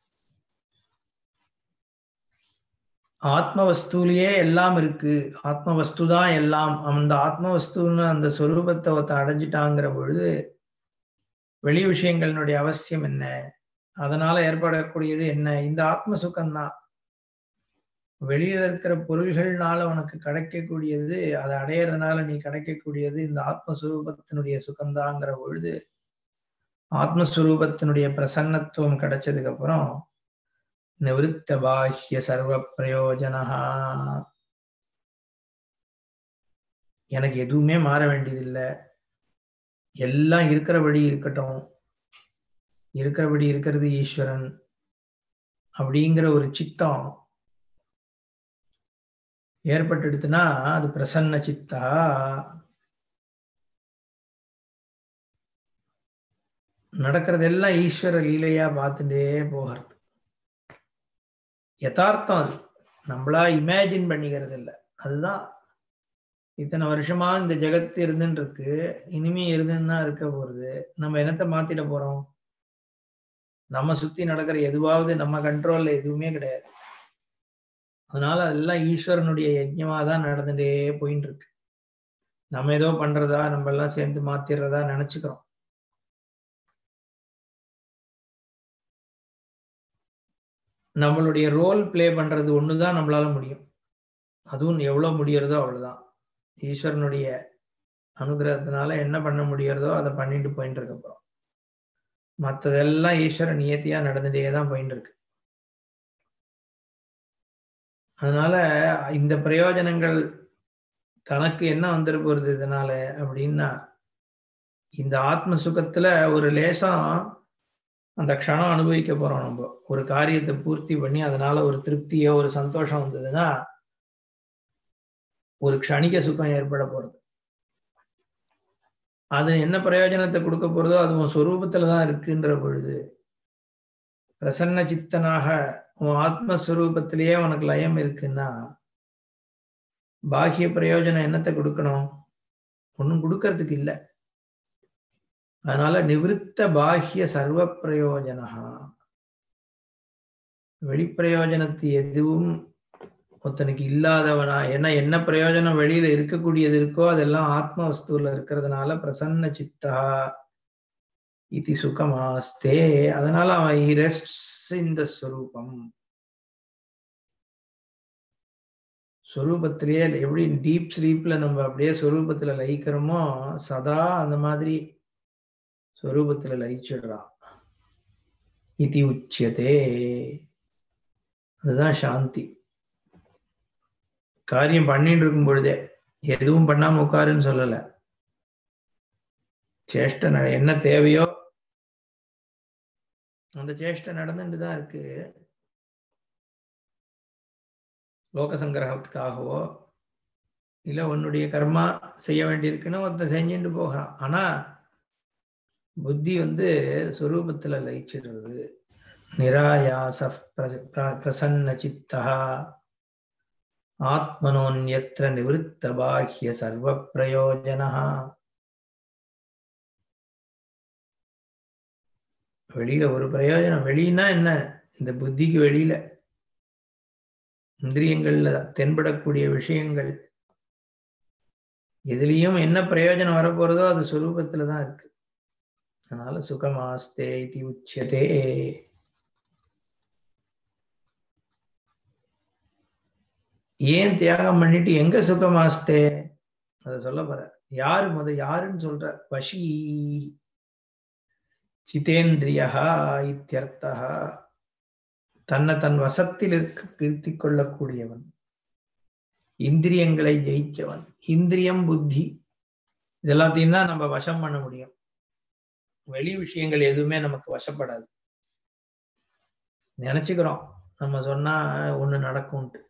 ஆத்ம வஸ்துலயே எல்லாம் இருக்கு ஆத்ம வஸ்து தான் எல்லாம் அந்த ஆத்ம வஸ்துன்னு அந்த சொரூபத்தை ஒருத்த அடைஞ்சிட்டாங்கிற பொழுது வெளி விஷயங்களினுடைய அவசியம் என்ன அதனால ஏற்படக்கூடியது என்ன இந்த ஆத்ம சுகம்தான் வெளியில இருக்கிற பொருள்கள்னால உனக்கு கிடைக்கக்கூடியது அதை அடையிறதுனால நீ கிடைக்கக்கூடியது இந்த ஆத்மஸ்வரூபத்தினுடைய சுகந்தாங்கிற பொழுது ஆத்மஸ்வரூபத்தினுடைய பிரசன்னத்துவம் கிடைச்சதுக்கு அப்புறம் நிவத்த பாஹ்ய சர்வ பிரயோஜனா எனக்கு எதுவுமே மாற வேண்டியதில்லை எல்லாம் இருக்கிறபடி இருக்கட்டும் இருக்கிறபடி இருக்கிறது ஈஸ்வரன் அப்படிங்கிற ஒரு சித்தம் ஏற்பட்டுடுத்துனா அது பிரசன்ன சித்தா நடக்கிறதெல்லாம் ஈஸ்வர லீலையா பார்த்துட்டே போகிறது யதார்த்தம் அது நம்மளா இமேஜின் பண்ணிக்கிறது இல்லை அதுதான் இத்தனை வருஷமா இந்த ஜெகத்து இருந்துன்னு இருக்கு இனிமே இருந்துன்னு தான் இருக்க போறது நம்ம என்னத்தை மாத்திட போறோம் நம்ம சுத்தி நடக்கிற எதுவாவது நம்ம கண்ட்ரோல்ல எதுவுமே கிடையாது அதனால அதெல்லாம் ஈஸ்வரனுடைய யஜ்யமா தான் நடந்துட்டே போயின்னு இருக்கு நம்ம ஏதோ பண்றதா நம்ம எல்லாம் சேர்ந்து மாத்திடுறதா நினைச்சுக்கிறோம் நம்மளுடைய ரோல் பிளே பண்றது ஒண்ணுதான் நம்மளால முடியும் அதுவும் எவ்வளவு முடியறதோ அவ்வளவுதான் ஈஸ்வரனுடைய அனுகிரகத்தினால என்ன பண்ண முடியறதோ அதை பண்ணிட்டு போயிட்டு இருக்க போறோம் மற்றதெல்லாம் ஈஸ்வரன் நியத்தியா நடந்துட்டே தான் போயிட்டு இருக்கு அதனால இந்த பிரயோஜனங்கள் தனக்கு என்ன வந்துட போறது இதனால அப்படின்னா இந்த ஆத்ம சுகத்துல ஒரு லேசம் அந்த க்ஷணம் அனுபவிக்க போறோம் நம்ம ஒரு காரியத்தை பூர்த்தி பண்ணி அதனால ஒரு திருப்தியோ ஒரு சந்தோஷம் வந்ததுன்னா ஒரு க்ஷணிக சுகம் ஏற்பட போறது அது என்ன பிரயோஜனத்தை கொடுக்க போறதோ அது உன் சொரூபத்துலதான் இருக்குன்ற பொழுது பிரசன்ன சித்தனாக உன் ஆத்மஸ்வரூபத்திலேயே உனக்கு லயம் இருக்குன்னா பாக்கிய பிரயோஜனம் என்னத்தை கொடுக்கணும் ஒன்றும் கொடுக்கறதுக்கு இல்லை அதனால நிவிருத்த பாக்கிய சர்வ பிரயோஜனா வெளிப்பிரயோஜனத்து எதுவும் ஒருத்தனுக்கு இல்லாதவனா ஏன்னா என்ன பிரயோஜனம் வெளியில இருக்கக்கூடியது இருக்கோ அதெல்லாம் ஆத்ம வஸ்துல இருக்கிறதுனால பிரசன்ன சித்தா இது சுகமாஸ்தே அதனால அவன் ரெஸ்ட்ஸ் இந்த ஸ்வரூபம் ஸ்வரூபத்திலேயே எப்படி டீப் ஸ்லீப்ல நம்ம அப்படியே ஸ்வரூபத்துல லயிக்கிறோமோ சதா அந்த மாதிரி ஸ்வரூபத்துல லயிச்சிடுறான் இது உச்சியதே அதுதான் சாந்தி காரியம் பண்ணிட்டு இருக்கும் பொழுதே எதுவும் பண்ணாம உட்காருன்னு சொல்லல சேஷ்டை என்ன தேவையோ அந்த சேஷ்டை நடந்துட்டு தான் இருக்கு லோக சங்கிரகத்துக்காகவோ இல்ல உன்னுடைய கர்மா செய்ய வேண்டியிருக்குன்னு ஒருத்தன் செஞ்சுட்டு போகிறான் ஆனா புத்தி வந்து சுரூபத்துல லயிச்சிடுறது நிராயாச பிரசன்ன சித்தா ஆத்மனோன்யத்திர நிவத்த பாஹ்ய சர்வ பிரயோஜனா வெளியில ஒரு பிரயோஜனம் வெளியினா என்ன இந்த புத்திக்கு வெளியில இந்திரியங்கள்ல தென்படக்கூடிய விஷயங்கள் எதுலயும் என்ன பிரயோஜனம் வரப்போறதோ அது சுரூபத்துல தான் இருக்கு அதனால சுகமாஸ்தே இது உச்சியதே ஏன் தியாகம் பண்ணிட்டு எங்க சுகமாஸ்தே அத சொல்ல போற யாரு முத யாருன்னு சொல்ற வஷி சிதேந்திரியா இத்தியர்த்தா தன்னை தன் வசத்தில் இருக்க கீர்த்தி கொள்ளக்கூடியவன் இந்திரியங்களை ஜெயிச்சவன் இந்திரியம் புத்தி இதெல்லாத்தையும் தான் நம்ம வசம் பண்ண முடியும் வெளி விஷயங்கள் எதுவுமே நமக்கு வசப்படாது நினைச்சுக்கிறோம் நம்ம சொன்னா ஒண்ணு நடக்கும்ட்டு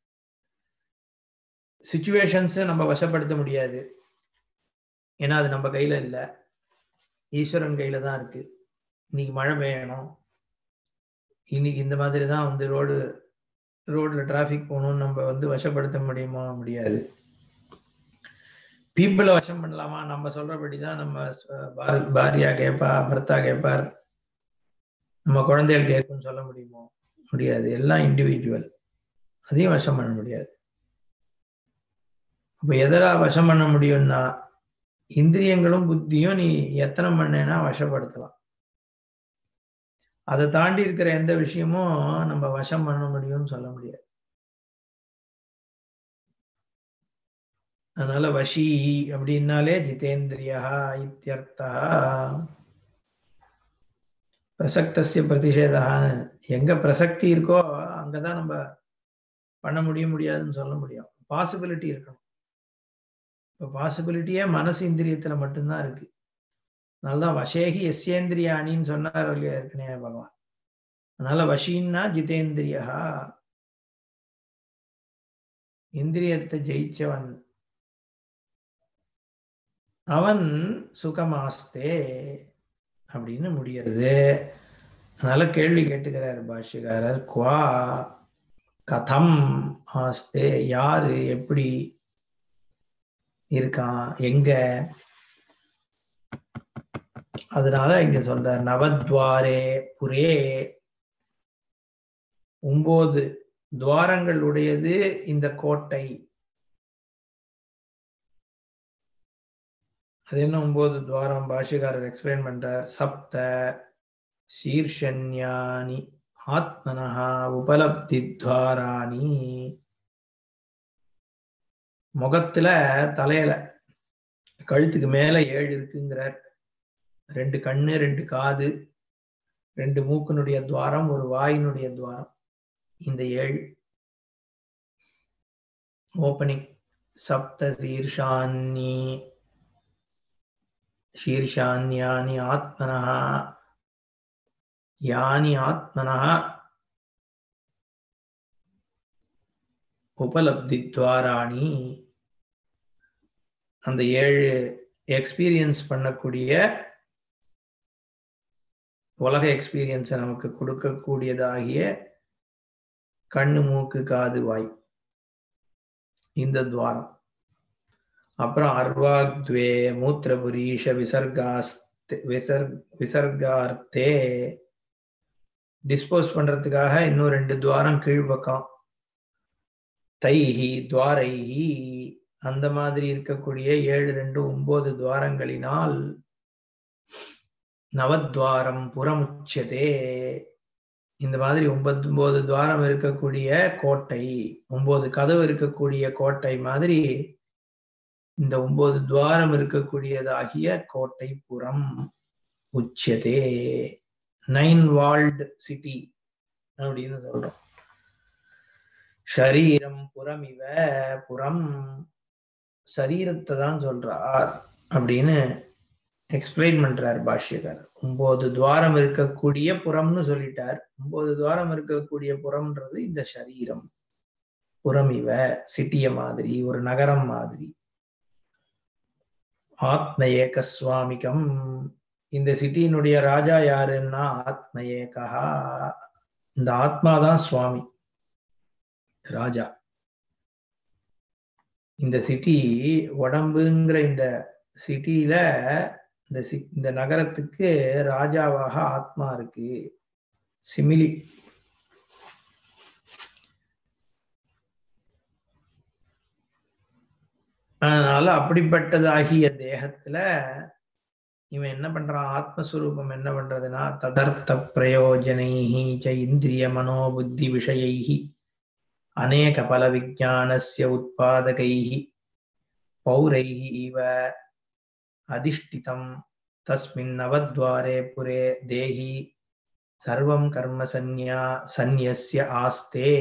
சுச்சுவேஷன்ஸ் நம்ம வசப்படுத்த முடியாது ஏன்னா அது நம்ம கையில இல்லை ஈஸ்வரன் கையில தான் இருக்கு இன்னைக்கு மழை பெய்யணும் இன்னைக்கு இந்த மாதிரி தான் வந்து ரோடு ரோட்ல டிராஃபிக் போகணும்னு நம்ம வந்து வசப்படுத்த முடியுமா முடியாது பீப்புளை வசம் பண்ணலாமா நம்ம சொல்றபடி தான் நம்ம பாரியா கேட்பா பர்த்தா கேட்பார் நம்ம குழந்தைகள் கேட்கும்னு சொல்ல முடியுமோ முடியாது எல்லாம் இண்டிவிஜுவல் அதையும் வசம் பண்ண முடியாது அப்ப எதரா வசம் பண்ண முடியும்னா இந்திரியங்களும் புத்தியும் நீ எத்தனை பண்ணேன்னா வசப்படுத்தலாம் அதை தாண்டி இருக்கிற எந்த விஷயமும் நம்ம வசம் பண்ண முடியும்னு சொல்ல முடியாது அதனால வஷி அப்படின்னாலே ஜிதேந்திரியா இத்தியர்த்தா பிரசக்தசிய பிரதிஷேதான்னு எங்க பிரசக்தி இருக்கோ அங்கதான் நம்ம பண்ண முடிய முடியாதுன்னு சொல்ல முடியும் பாசிபிலிட்டி இருக்கணும் இப்போ பாசிபிலிட்டியே மனசு இந்திரியத்துல மட்டும்தான் இருக்கு அதனாலதான் வசேகி எஸ்யேந்திரியானின்னு சொன்னார் இல்லையா ஏற்கனவே பகவான் அதனால வஷின்னா ஜிதேந்திரியா இந்திரியத்தை ஜெயிச்சவன் அவன் சுகமாஸ்தே அப்படின்னு முடியறது அதனால கேள்வி கேட்டுக்கிறார் பாஷ்யக்காரர் குவா கதம் ஆஸ்தே யாரு எப்படி இருக்கான் எங்க அதனால இங்க சொல்றார் நவத்வாரே புரே ஒன்பது துவாரங்கள் உடையது இந்த கோட்டை அது என்ன ஒன்பது துவாரம் பாஷிகாரர் எக்ஸ்பிளைன் பண்றார் சப்த சீர்ஷன்யானி ஆத்மனஹா உபலப்தி துவாராணி முகத்துல தலையில கழுத்துக்கு மேல ஏழு இருக்குங்கிறார் ரெண்டு கண்ணு ரெண்டு காது ரெண்டு மூக்கினுடைய துவாரம் ஒரு வாயினுடைய துவாரம் இந்த ஏழு ஓப்பனிங் சப்த சீர்ஷான்னி शीर्षान्यानि आत्मनः यानि आत्मनः உபலப்தித்வாராணி அந்த ஏழு எக்ஸ்பீரியன்ஸ் பண்ணக்கூடிய உலக எக்ஸ்பீரியன்ஸை நமக்கு கொடுக்கக்கூடியதாகிய கண்ணு மூக்கு காது வாய் இந்த துவாரம் அப்புறம் அர்வாக்த்வே மூத்திரபுரீஷ விசர்காஸ்தே விசர் விசர்கார்த்தே டிஸ்போஸ் பண்றதுக்காக இன்னும் ரெண்டு துவாரம் கீழ்பக்கம் தைஹி துவாரைஹி அந்த மாதிரி இருக்கக்கூடிய ஏழு ரெண்டு ஒன்பது துவாரங்களினால் நவத்வாரம் புறமுச்சதே இந்த மாதிரி ஒன்பது ஒன்பது துவாரம் இருக்கக்கூடிய கோட்டை ஒன்பது கதவு இருக்கக்கூடிய கோட்டை மாதிரி இந்த ஒன்பது துவாரம் இருக்கக்கூடியதாகிய கோட்டை புறம் உச்சதே நைன் வால்டு சிட்டி அப்படின்னு சொல்றோம் ஷரீரம் புறம் இவ புறம் சரீரத்தை தான் சொல்றார் அப்படின்னு எக்ஸ்பிளைன் பண்றார் பாஷ்யகர் ஒன்பது துவாரம் இருக்கக்கூடிய புறம்னு சொல்லிட்டார் ஒன்பது துவாரம் இருக்கக்கூடிய புறம்ன்றது இந்த சரீரம் புறம் இவ சிட்டிய மாதிரி ஒரு நகரம் மாதிரி ஆத்ம ஏக சுவாமிகம் இந்த சிட்டியினுடைய ராஜா யாருன்னா ஆத்ம ஏகா இந்த ஆத்மாதான் சுவாமி ராஜா இந்த சிட்டி உடம்புங்கிற இந்த சிட்டியில இந்த சி இந்த நகரத்துக்கு ராஜாவாக ஆத்மா இருக்கு சிமிலி அதனால அப்படிப்பட்டதாகிய தேகத்துல இவன் என்ன பண்றான் ஆத்மஸ்வரூபம் என்ன பண்றதுன்னா ததர்த்த பிரயோஜனைஹி ச இந்திரிய மனோபுத்தி விஷயைஹி அநேக பல விஜானஸ்ய உத்பாதகைஹி பௌரைஹி இவ அதிஷ்டிதம் தஸ்மின் நவத்வாரே புரே தேஹி சர்வம் கர்ம சந்யா சந்நியஸ்ய ஆஸ்தே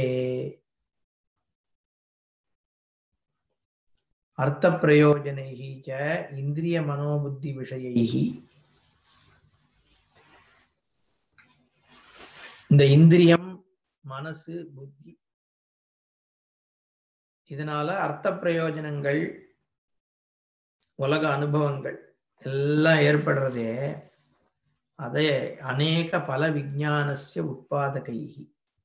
அர்த்த பிரயோஜனைஹி ச இந்திரிய மனோபுத்தி விஷயைஹி இந்த இந்திரியம் மனசு புத்தி இதனால அர்த்த பிரயோஜனங்கள் உலக அனுபவங்கள் எல்லாம் ஏற்படுறதே அதே அநேக பல விஜானஸ்ய உட்பாதகைஹி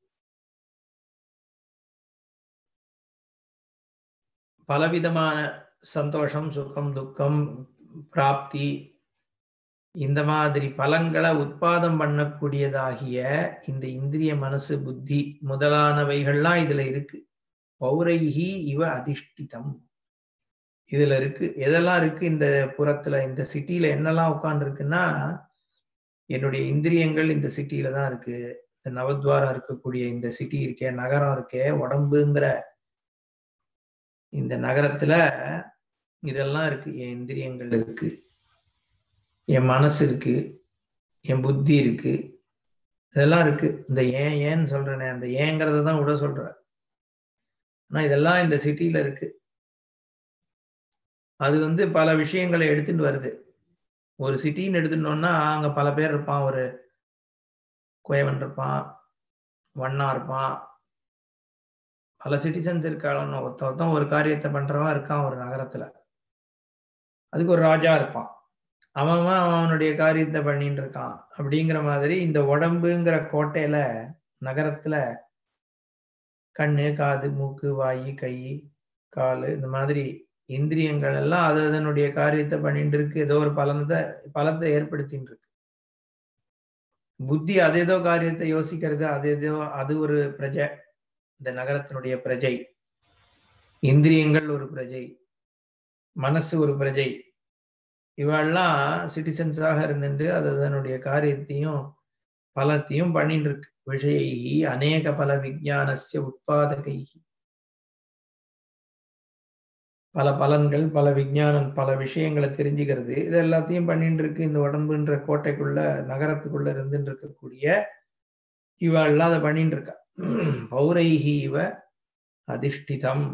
பலவிதமான சந்தோஷம் சுகம் துக்கம் பிராப்தி இந்த மாதிரி பலன்களை உட்பாதம் பண்ணக்கூடியதாகிய இந்த இந்திரிய மனசு புத்தி முதலானவைகள்லாம் இதுல இருக்கு பௌரைஹி இவ அதிஷ்டிதம் இதுல இருக்கு எதெல்லாம் இருக்கு இந்த புறத்துல இந்த சிட்டியில என்னெல்லாம் உட்கார்ந்து இருக்குன்னா என்னுடைய இந்திரியங்கள் இந்த சிட்டியில தான் இருக்கு இந்த நவத்வாரம் இருக்கக்கூடிய இந்த சிட்டி இருக்கே நகரம் இருக்கே உடம்புங்கிற இந்த நகரத்துல இதெல்லாம் இருக்கு என் இந்திரியங்கள் இருக்கு என் மனசு இருக்கு என் புத்தி இருக்கு இதெல்லாம் இருக்கு இந்த ஏன் ஏன்னு சொல்றேனே அந்த ஏங்கிறத தான் விட சொல்ற ஆனா இதெல்லாம் இந்த சிட்டியில இருக்கு அது வந்து பல விஷயங்களை எடுத்துட்டு வருது ஒரு சிட்டின்னு எடுத்துட்டோம்னா அங்க பல பேர் இருப்பான் ஒரு குயவன் இருப்பான் வண்ணா இருப்பான் பல சிட்டிசன்ஸ் இருக்காளன்னு ஒருத்த ஒருத்தன் ஒரு காரியத்தை பண்றவன் இருக்கான் ஒரு நகரத்துல அதுக்கு ஒரு ராஜா இருப்பான் அவன் அவனுடைய காரியத்தை பண்ணிட்டு இருக்கான் அப்படிங்கிற மாதிரி இந்த உடம்புங்கிற கோட்டையில நகரத்துல கண்ணு காது மூக்கு வாய் கை காலு இந்த மாதிரி இந்திரியங்கள் எல்லாம் அது அதனுடைய காரியத்தை பண்ணிட்டு இருக்கு ஏதோ ஒரு பலனத்தை பலத்தை ஏற்படுத்தின்னு இருக்கு புத்தி அது ஏதோ காரியத்தை யோசிக்கிறது அது ஏதோ அது ஒரு பிரஜை இந்த நகரத்தினுடைய பிரஜை இந்திரியங்கள் ஒரு பிரஜை மனசு ஒரு பிரஜை இவெல்லாம் சிட்டிசன்ஸாக இருந்துட்டு அது அதனுடைய காரியத்தையும் பலத்தையும் பண்ணிட்டு இருக்கு விஷயைஹி அநேக பல விஜானஸ்ய உட்பாதகைஹி பல பலன்கள் பல விஞ்ஞானம் பல விஷயங்களை தெரிஞ்சுக்கிறது இது எல்லாத்தையும் பண்ணிட்டு இருக்கு இந்த உடம்புன்ற கோட்டைக்குள்ள நகரத்துக்குள்ள இருந்துட்டு இருக்கக்கூடிய இவ எல்லாம் அதை பண்ணிட்டு இருக்கா பௌரைஹி இவ அதிஷ்டிதம்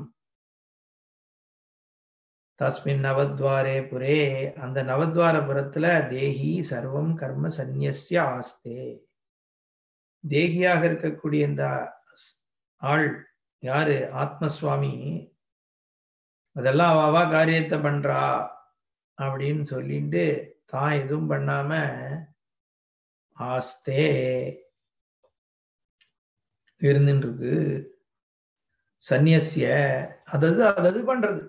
தஸ்மின் நவத்வாரே புரே அந்த நவத்வாரபுரத்துல தேகி சர்வம் கர்ம சந்நியஸ்ய ஆஸ்தே தேகியாக இருக்கக்கூடிய இந்த ஆள் யாரு ஆத்மசுவாமி அதெல்லாம் அவாவா காரியத்தை பண்றா அப்படின்னு சொல்லிட்டு தான் எதுவும் பண்ணாம ஆஸ்தே இருந்துட்டு இருக்கு சந்நியசிய அதது அதது பண்றது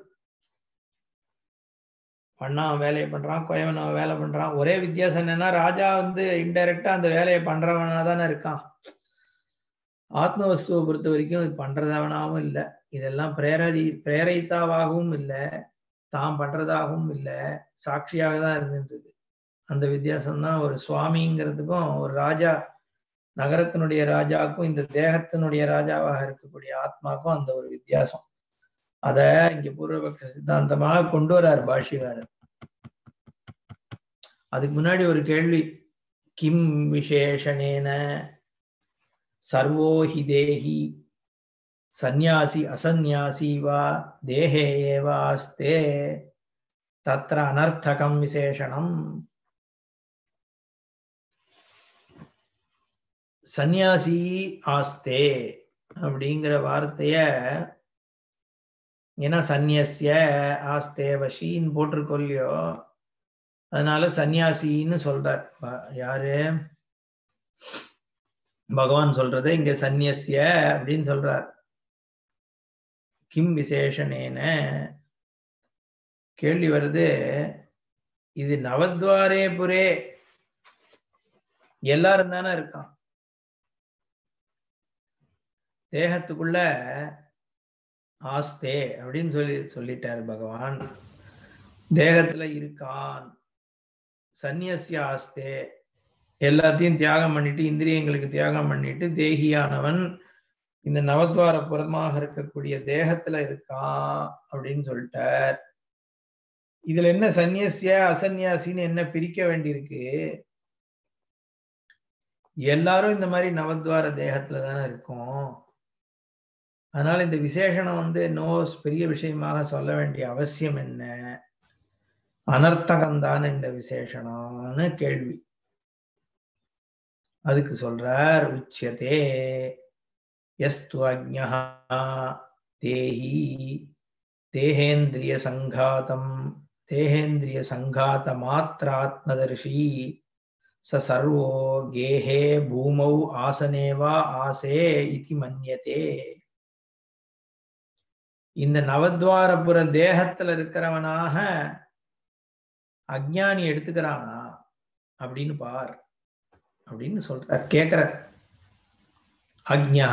பண்ணா அவன் வேலையை பண்றான் கோயவன் அவன் வேலை பண்றான் ஒரே வித்தியாசம் என்னன்னா ராஜா வந்து இன்டைரக்டா அந்த வேலையை பண்றவனா தானே இருக்கான் ஆத்ம வஸ்துவை பொறுத்த வரைக்கும் இது பண்றதவனாவும் இல்லை இதெல்லாம் பிரேரதி பிரேரித்தாவாகவும் இல்லை தான் பண்றதாகவும் இல்லை சாட்சியாக தான் இருந்துட்டு இருக்கு அந்த வித்தியாசம்தான் ஒரு சுவாமிங்கிறதுக்கும் ஒரு ராஜா நகரத்தினுடைய ராஜாவுக்கும் இந்த தேகத்தினுடைய ராஜாவாக இருக்கக்கூடிய ஆத்மாக்கும் அந்த ஒரு வித்தியாசம் அத இங்க பூர்வபக்ஷ சித்தாந்தமாக கொண்டு வரார் பாஷிகாரர் அதுக்கு முன்னாடி ஒரு கேள்வி கிம் விசேஷனேன சர்வோஹி தேஹி சந்நியாசி அசந்நியாசி வா தேகே ஏவாஸ்தே தத்ர அனர்த்தகம் விசேஷனம் சந்நியாசி ஆஸ்தே அப்படிங்கிற வார்த்தைய ஏன்னா சந்நியசிய ஆஸ்தே வஷின்னு போட்டிருக்கோல்லையோ அதனால சந்நியாசின்னு சொல்றார் யாரு பகவான் சொல்றது இங்க சந்நியசிய அப்படின்னு சொல்றார் கிம் விசேஷனேன கேள்வி வருது இது நவத்வாரே புரே எல்லாரும் தானே இருக்கான் தேகத்துக்குள்ள ஆஸ்தே அப்படின்னு சொல்லி சொல்லிட்டாரு பகவான் தேகத்துல இருக்கான் சந்நியசிய ஆஸ்தே எல்லாத்தையும் தியாகம் பண்ணிட்டு இந்திரியங்களுக்கு தியாகம் பண்ணிட்டு தேகியானவன் இந்த நவத்வார புறமாக இருக்கக்கூடிய தேகத்துல இருக்கான் அப்படின்னு சொல்லிட்டார் இதுல என்ன சந்நியசிய அசன்னியாசின்னு என்ன பிரிக்க வேண்டியிருக்கு எல்லாரும் இந்த மாதிரி நவத்வார தேகத்துல தானே இருக்கும் அதனால இந்த விசேஷனம் வந்து நோஸ் பெரிய விஷயமாக சொல்ல வேண்டிய அவசியம் என்ன அனர்த்தகம்தான இந்த விசேஷனம்னு கேள்வி அதுக்கு சொல்றார் உச்சியதே எஸ்து அஜ்ஞா தேஹி தேகேந்திரிய சங்காதம் தேகேந்திரிய சங்காத மாத்திராத்மதர்ஷி ச சர்வோ கேஹே பூமௌ ஆசனேவா ஆசே இது மன்யதே இந்த நவத்வாரபுர தேகத்துல இருக்கிறவனாக அஜ்ஞானி எடுத்துக்கிறானா அப்படின்னு பார் அப்படின்னு சொல்ற கேக்குற அக்ஞா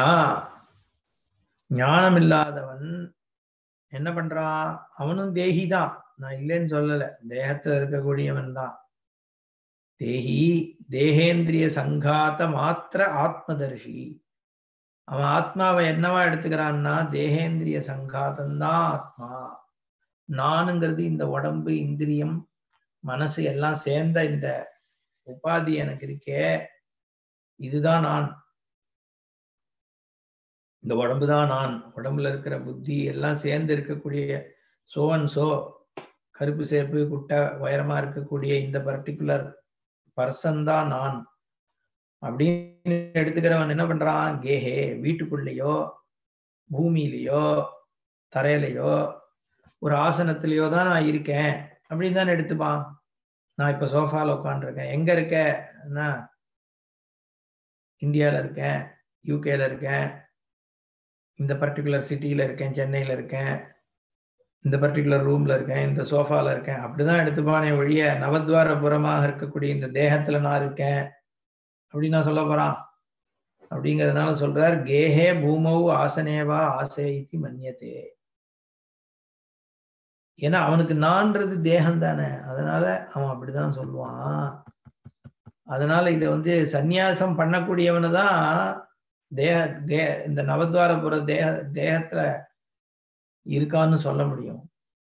ஞானம் இல்லாதவன் என்ன பண்றான் அவனும் தேகி தான் நான் இல்லைன்னு சொல்லல தேகத்துல இருக்கக்கூடியவன் தான் தேகி தேகேந்திரிய சங்காத மாத்திர ஆத்மதர்ஷி அவன் ஆத்மாவை என்னவா எடுத்துக்கிறான்னா தேகேந்திரிய சங்காதம் தான் ஆத்மா நானுங்கிறது இந்த உடம்பு இந்திரியம் மனசு எல்லாம் சேர்ந்த இந்த உபாதி எனக்கு இருக்கே இதுதான் நான் இந்த உடம்பு தான் நான் உடம்புல இருக்கிற புத்தி எல்லாம் சேர்ந்து இருக்கக்கூடிய சோ அண்ட் சோ கருப்பு சேப்பு குட்டை உயரமா இருக்கக்கூடிய இந்த பர்டிகுலர் பர்சன் தான் நான் அப்படின்னு எடுத்துக்கிறவன் என்ன பண்றான் கேஹே வீட்டுக்குள்ளேயோ பூமியிலையோ தரையிலையோ ஒரு ஆசனத்திலேயோ தான் நான் இருக்கேன் அப்படின்னு தானே எடுத்துப்பான் நான் இப்ப சோஃபால உட்காந்துருக்கேன் எங்க இருக்க இந்தியால இருக்கேன் யூகேல இருக்கேன் இந்த பர்டிகுலர் சிட்டியில இருக்கேன் சென்னையில இருக்கேன் இந்த பர்டிகுலர் ரூம்ல இருக்கேன் இந்த சோஃபால இருக்கேன் அப்படிதான் எடுத்துப்பானே ஒழிய நவத்வார புறமாக இருக்கக்கூடிய இந்த தேகத்துல நான் இருக்கேன் அப்படின்னு நான் சொல்ல போறான் அப்படிங்கிறதுனால சொல்றார் கேஹே பூமௌ ஆசனேவா ஆசே இத்தி மன்யத்தே ஏன்னா அவனுக்கு நான்றது தேகம் தானே அதனால அவன் அப்படிதான் சொல்லுவான் அதனால இதை வந்து சந்நியாசம் பண்ணக்கூடியவனு தான் தேக தே இந்த நவத்வாரபுர தேக தேகத்துல இருக்கான்னு சொல்ல முடியும்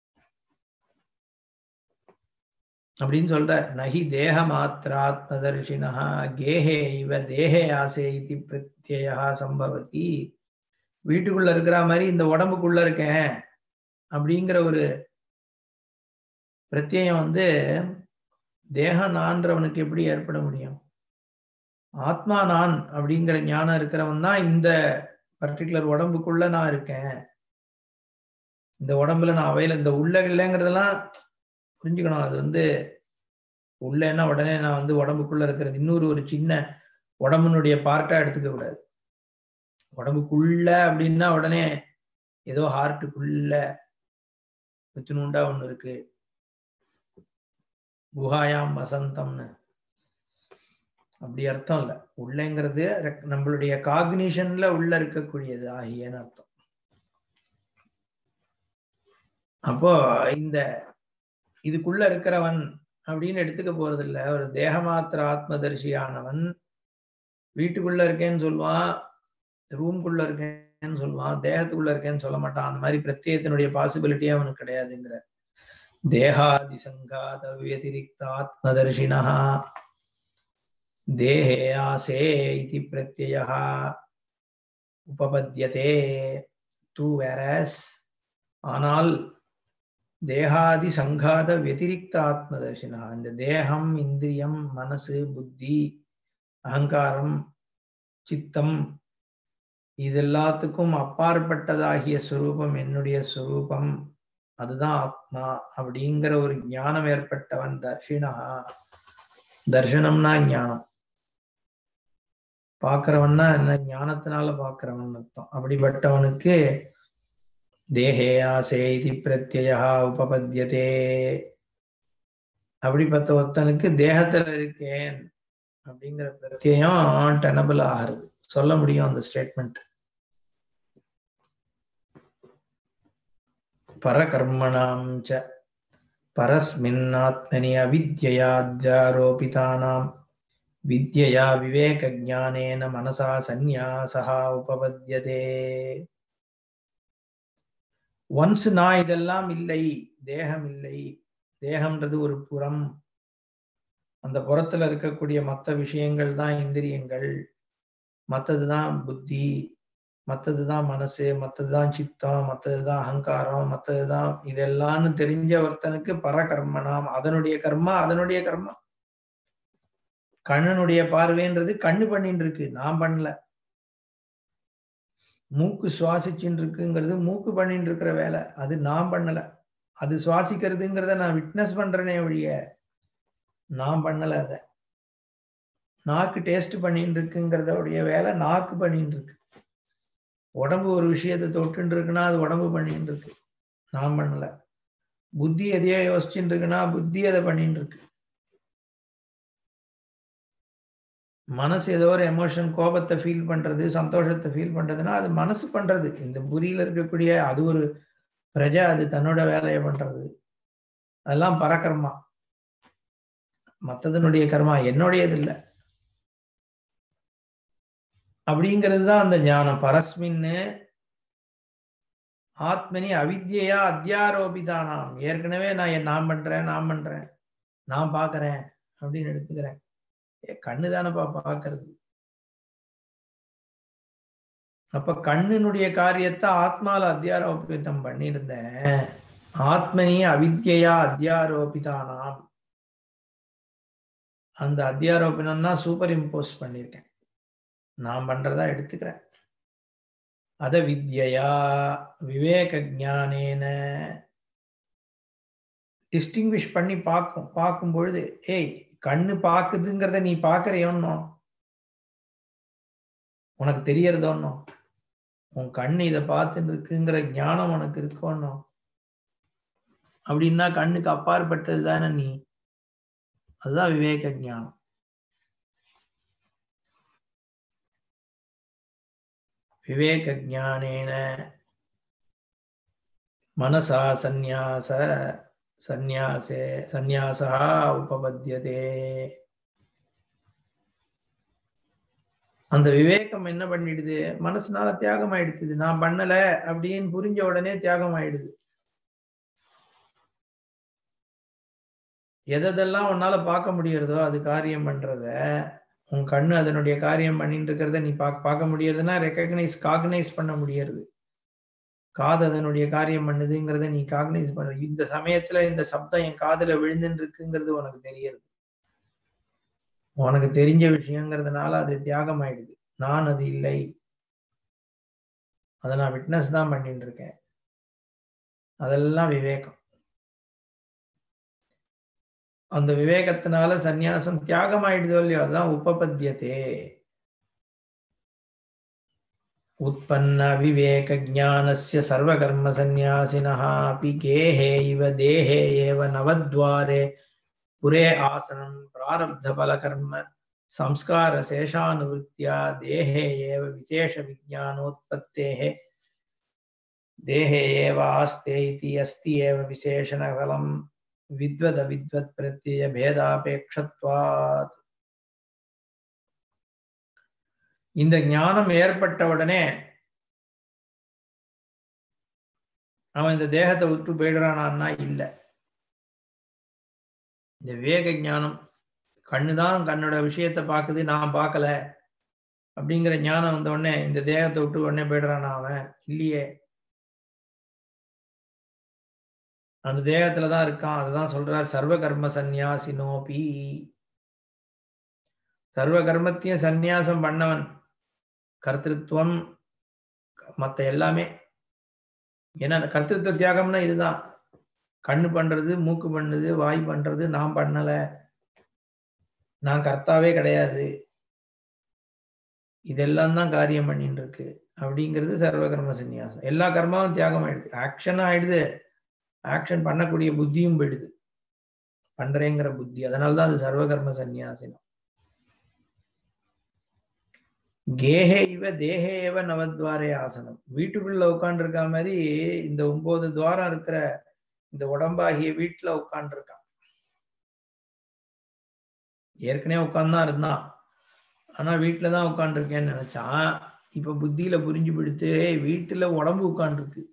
அப்படின்னு சொல்ற நகி தேக மாத்திராத்மதர்ஷினா கேஹே இவ தேகே ஆசே இது பிரத்யா சம்பவதி வீட்டுக்குள்ள இருக்கிற மாதிரி இந்த உடம்புக்குள்ள இருக்கேன் அப்படிங்கிற ஒரு பிரத்யம் வந்து தேக நான்றவனுக்கு எப்படி ஏற்பட முடியும் ஆத்மா நான் அப்படிங்கிற ஞானம் இருக்கிறவன் தான் இந்த பர்டிகுலர் உடம்புக்குள்ள நான் இருக்கேன் இந்த உடம்புல நான் அவையில இந்த உள்ள இல்லைங்கிறதெல்லாம் புரிஞ்சுக்கணும் அது வந்து உள்ளன்னா உடனே நான் வந்து உடம்புக்குள்ள இருக்கிறது இன்னொரு ஒரு சின்ன உடம்புனுடைய பார்ட்டா எடுத்துக்க கூடாது உடம்புக்குள்ள அப்படின்னா உடனே ஏதோ ஹார்ட்டுக்குள்ள நுண்டா ஒண்ணு இருக்கு குஹாயாம் வசந்தம்னு அப்படி அர்த்தம் இல்ல உள்ளங்கிறது நம்மளுடைய காக்னிஷன்ல உள்ள இருக்கக்கூடியது ஆகியன்னு அர்த்தம் அப்போ இந்த இதுக்குள்ள இருக்கிறவன் அப்படின்னு எடுத்துக்க போறது இல்ல ஒரு தேகமாத்திர ஆத்மதர்ஷியானவன் வீட்டுக்குள்ள இருக்கேன்னு சொல்லுவான் ரூம்குள்ள இருக்கேன்னு சொல்லுவான் தேகத்துக்குள்ள இருக்கேன்னு சொல்ல மாட்டான் அந்த மாதிரி பிரத்யேகத்தினுடைய பாசிபிலிட்டியே அவனுக்கு கிடையாதுங்கிற தேகாதி சங்காத வத்திரிக்த ஆத்மதர்ஷினா தேஹே ஆசே இது பிரத்யய உபபத்தியதே தூ வேரஸ் ஆனால் தேகாதி சங்காத வத்திரிக்த ஆத்மதர்ஷினா இந்த தேகம் இந்திரியம் மனசு புத்தி அகங்காரம் சித்தம் இது எல்லாத்துக்கும் அப்பாற்பட்டதாகிய சுரூபம் என்னுடைய சுரூபம் அதுதான் ஆத்மா அப்படிங்கிற ஒரு ஞானம் ஏற்பட்டவன் தர்ஷினா தர்ஷனம்னா ஞானம் பாக்குறவன்னா என்ன ஞானத்தினால பாக்குறவன் அர்த்தம் அப்படிப்பட்டவனுக்கு தேகே ஆசே இது பிரத்யா உபபத்தியதே அப்படிப்பட்ட ஒருத்தனுக்கு தேகத்துல இருக்கேன் அப்படிங்கிற பிரத்யம் டெனபிள் ஆகிறது சொல்ல முடியும் அந்த ஸ்டேட்மெண்ட் பரகர்மணாம் ச பரஸ்மின்னாத்மனி அவித்யாத்யாரோபிதானாம் வித்யா விவேக ஜானேன மனசா சந்நியாசா உபபத்தியதே ஒன்ஸ் நான் இதெல்லாம் இல்லை தேகம் இல்லை தேகம்ன்றது ஒரு புறம் அந்த புறத்துல இருக்கக்கூடிய மற்ற விஷயங்கள் தான் இந்திரியங்கள் மற்றதுதான் புத்தி மற்றதுதான் மனசு மற்றதுதான் சித்தம் மற்றதுதான் அகங்காரம் மற்றதுதான் இதெல்லாம்னு தெரிஞ்ச ஒருத்தனுக்கு பரகர்மனாம் அதனுடைய கர்மா அதனுடைய கர்மா கண்ணனுடைய பார்வைன்றது கண்ணு பண்ணிட்டு இருக்கு நான் பண்ணல மூக்கு சுவாசிச்சுட்டு இருக்குங்கிறது மூக்கு பண்ணிட்டு இருக்கிற வேலை அது நான் பண்ணல அது சுவாசிக்கிறதுங்கிறத நான் விட்னஸ் பண்றேனே ஒழிய நான் பண்ணல அத நாக்கு டேஸ்ட் பண்ணிட்டு இருக்குங்கிறதோடைய வேலை நாக்கு பண்ணிட்டு இருக்கு உடம்பு ஒரு விஷயத்தை தொட்டுட்டு இருக்குன்னா அது உடம்பு பண்ணிட்டு இருக்கு நான் பண்ணல புத்தி எதையோ யோசிச்சுட்டு இருக்குன்னா புத்தி அதை பண்ணிட்டு இருக்கு மனசு ஏதோ ஒரு எமோஷன் கோபத்தை ஃபீல் பண்றது சந்தோஷத்தை ஃபீல் பண்றதுன்னா அது மனசு பண்றது இந்த புரியில இருக்கக்கூடிய அது ஒரு பிரஜா அது தன்னோட வேலையை பண்றது அதெல்லாம் பரக்கர்மா மத்ததனுடைய கர்மா என்னுடையது இல்லை அப்படிங்கிறது தான் அந்த ஞானம் பரஸ்மின்னு ஆத்மனி அவித்யா அத்தியாரோபிதானாம் ஏற்கனவே நான் என் நான் பண்றேன் நான் பண்றேன் நான் பாக்குறேன் அப்படின்னு எடுத்துக்கிறேன் கண்ணு தானப்பா பாக்குறது அப்ப கண்ணினுடைய காரியத்தை ஆத்மால அத்தியாரோபிதம் பண்ணியிருந்தேன் ஆத்மனி அவித்யா அத்தியாரோபிதானாம் அந்த அத்தியாரோபணம்னா சூப்பர் இம்போஸ் பண்ணியிருக்கேன் நான் பண்றதா எடுத்துக்கிறேன் அத வித்யா விவேக ஜானேன டிஸ்டிங்விஷ் பண்ணி பார்க்கும் பார்க்கும் பொழுது ஏய் கண்ணு பாக்குதுங்கிறத நீ பாக்குறியோன்னோ உனக்கு தெரியறதோன்னோ உன் கண்ணு இதை பார்த்துட்டு இருக்குங்கிற ஞானம் உனக்கு இருக்கோன்னோ அப்படின்னா கண்ணுக்கு அப்பாற்பட்டது தானே நீ அதுதான் விவேக ஞானம் விவேக ஜானேன மனசா சந்நியாச சந்நியாசே சந்நியாசா உபபத்தியதே அந்த விவேகம் என்ன பண்ணிடுது மனசுனால தியாகம் ஆயிடுது நான் பண்ணல அப்படின்னு புரிஞ்ச உடனே தியாகம் ஆயிடுது எதெல்லாம் உன்னால பார்க்க முடியறதோ அது காரியம் பண்றத உன் கண்ணு அதனுடைய காரியம் பண்ணிட்டு இருக்கிறத நீ பார்க்க பார்க்க முடியறதுன்னா ரெக்கக்னைஸ் காக்னைஸ் பண்ண முடியறது காது அதனுடைய காரியம் பண்ணுதுங்கிறத நீ காக்னைஸ் பண்ற இந்த சமயத்துல இந்த சப்தம் என் காதுல விழுந்துன்னு இருக்குங்கிறது உனக்கு தெரியறது உனக்கு தெரிஞ்ச விஷயங்கிறதுனால அது தியாகம் ஆயிடுது நான் அது இல்லை அதை நான் விட்னஸ் தான் பண்ணிட்டு இருக்கேன் அதெல்லாம் விவேகம் அந்த விவேகத்தினால சந்நியாசம் தியாகம் ஆயிடுதோ இல்லையோ அதுதான் உபபத்தியத்தே உற்பன்ன விவேக ஜானஸ்ய சர்வகர்ம சந்நியாசினः अपि गेहे इव देहे एव नवद्वारे पुरे आसनं प्रारब्धफलकर्म संस्कारशेषानुवृत्त्या देहे एव विशेषविज्ञानोत्पत्तेः देहे एव आस्ते इति अस्ति एव विशेषणफलं विद्वदविद्वत् प्रत्ययभेदापेक्षत्वात् இந்த ஞானம் ஏற்பட்ட உடனே அவன் இந்த தேகத்தை விட்டு போயிடுறானான்னா இல்லை இந்த விவேக ஞானம் கண்ணுதான் கண்ணோட விஷயத்த பாக்குது நான் பார்க்கல அப்படிங்கிற ஞானம் வந்த உடனே இந்த தேகத்தை விட்டு உடனே போயிடுறானா அவன் இல்லையே அந்த தேகத்துலதான் இருக்கான் அதுதான் சொல்றார் சர்வ கர்ம சந்நியாசினோபி சர்வ கர்மத்தையும் சந்நியாசம் பண்ணவன் கர்த்திருவம் மத்த எல்லாமே ஏன்னா கர்த்திருவ தியாகம்னா இதுதான் கண்ணு பண்றது மூக்கு பண்ணுது வாய் பண்றது நான் பண்ணல நான் கர்த்தாவே கிடையாது இதெல்லாம் தான் காரியம் பண்ணிட்டு இருக்கு அப்படிங்கிறது சர்வ கர்ம சந்நியாசம் எல்லா கர்மாவும் தியாகம் ஆயிடுது ஆக்ஷன் ஆயிடுது ஆக்ஷன் பண்ணக்கூடிய புத்தியும் போயிடுது பண்றேங்கிற புத்தி அதனாலதான் அது சர்வ கர்ம சந்நியாசினம் கேஹே இவ தேஹே ஏவ நவத்வாரே ஆசனம் வீட்டுக்குள்ள உட்கார்ந்து இருக்க மாதிரி இந்த ஒன்பது துவாரம் இருக்கிற இந்த உடம்பாகிய வீட்டுல உட்கார்ந்து இருக்கான் ஏற்கனவே உட்கார்ந்தான் இருந்தான் ஆனா வீட்டுலதான் உட்காந்துருக்கேன்னு நினைச்சான் இப்ப புத்தியில புரிஞ்சு பிடித்து வீட்டுல உடம்பு உட்காந்துருக்கு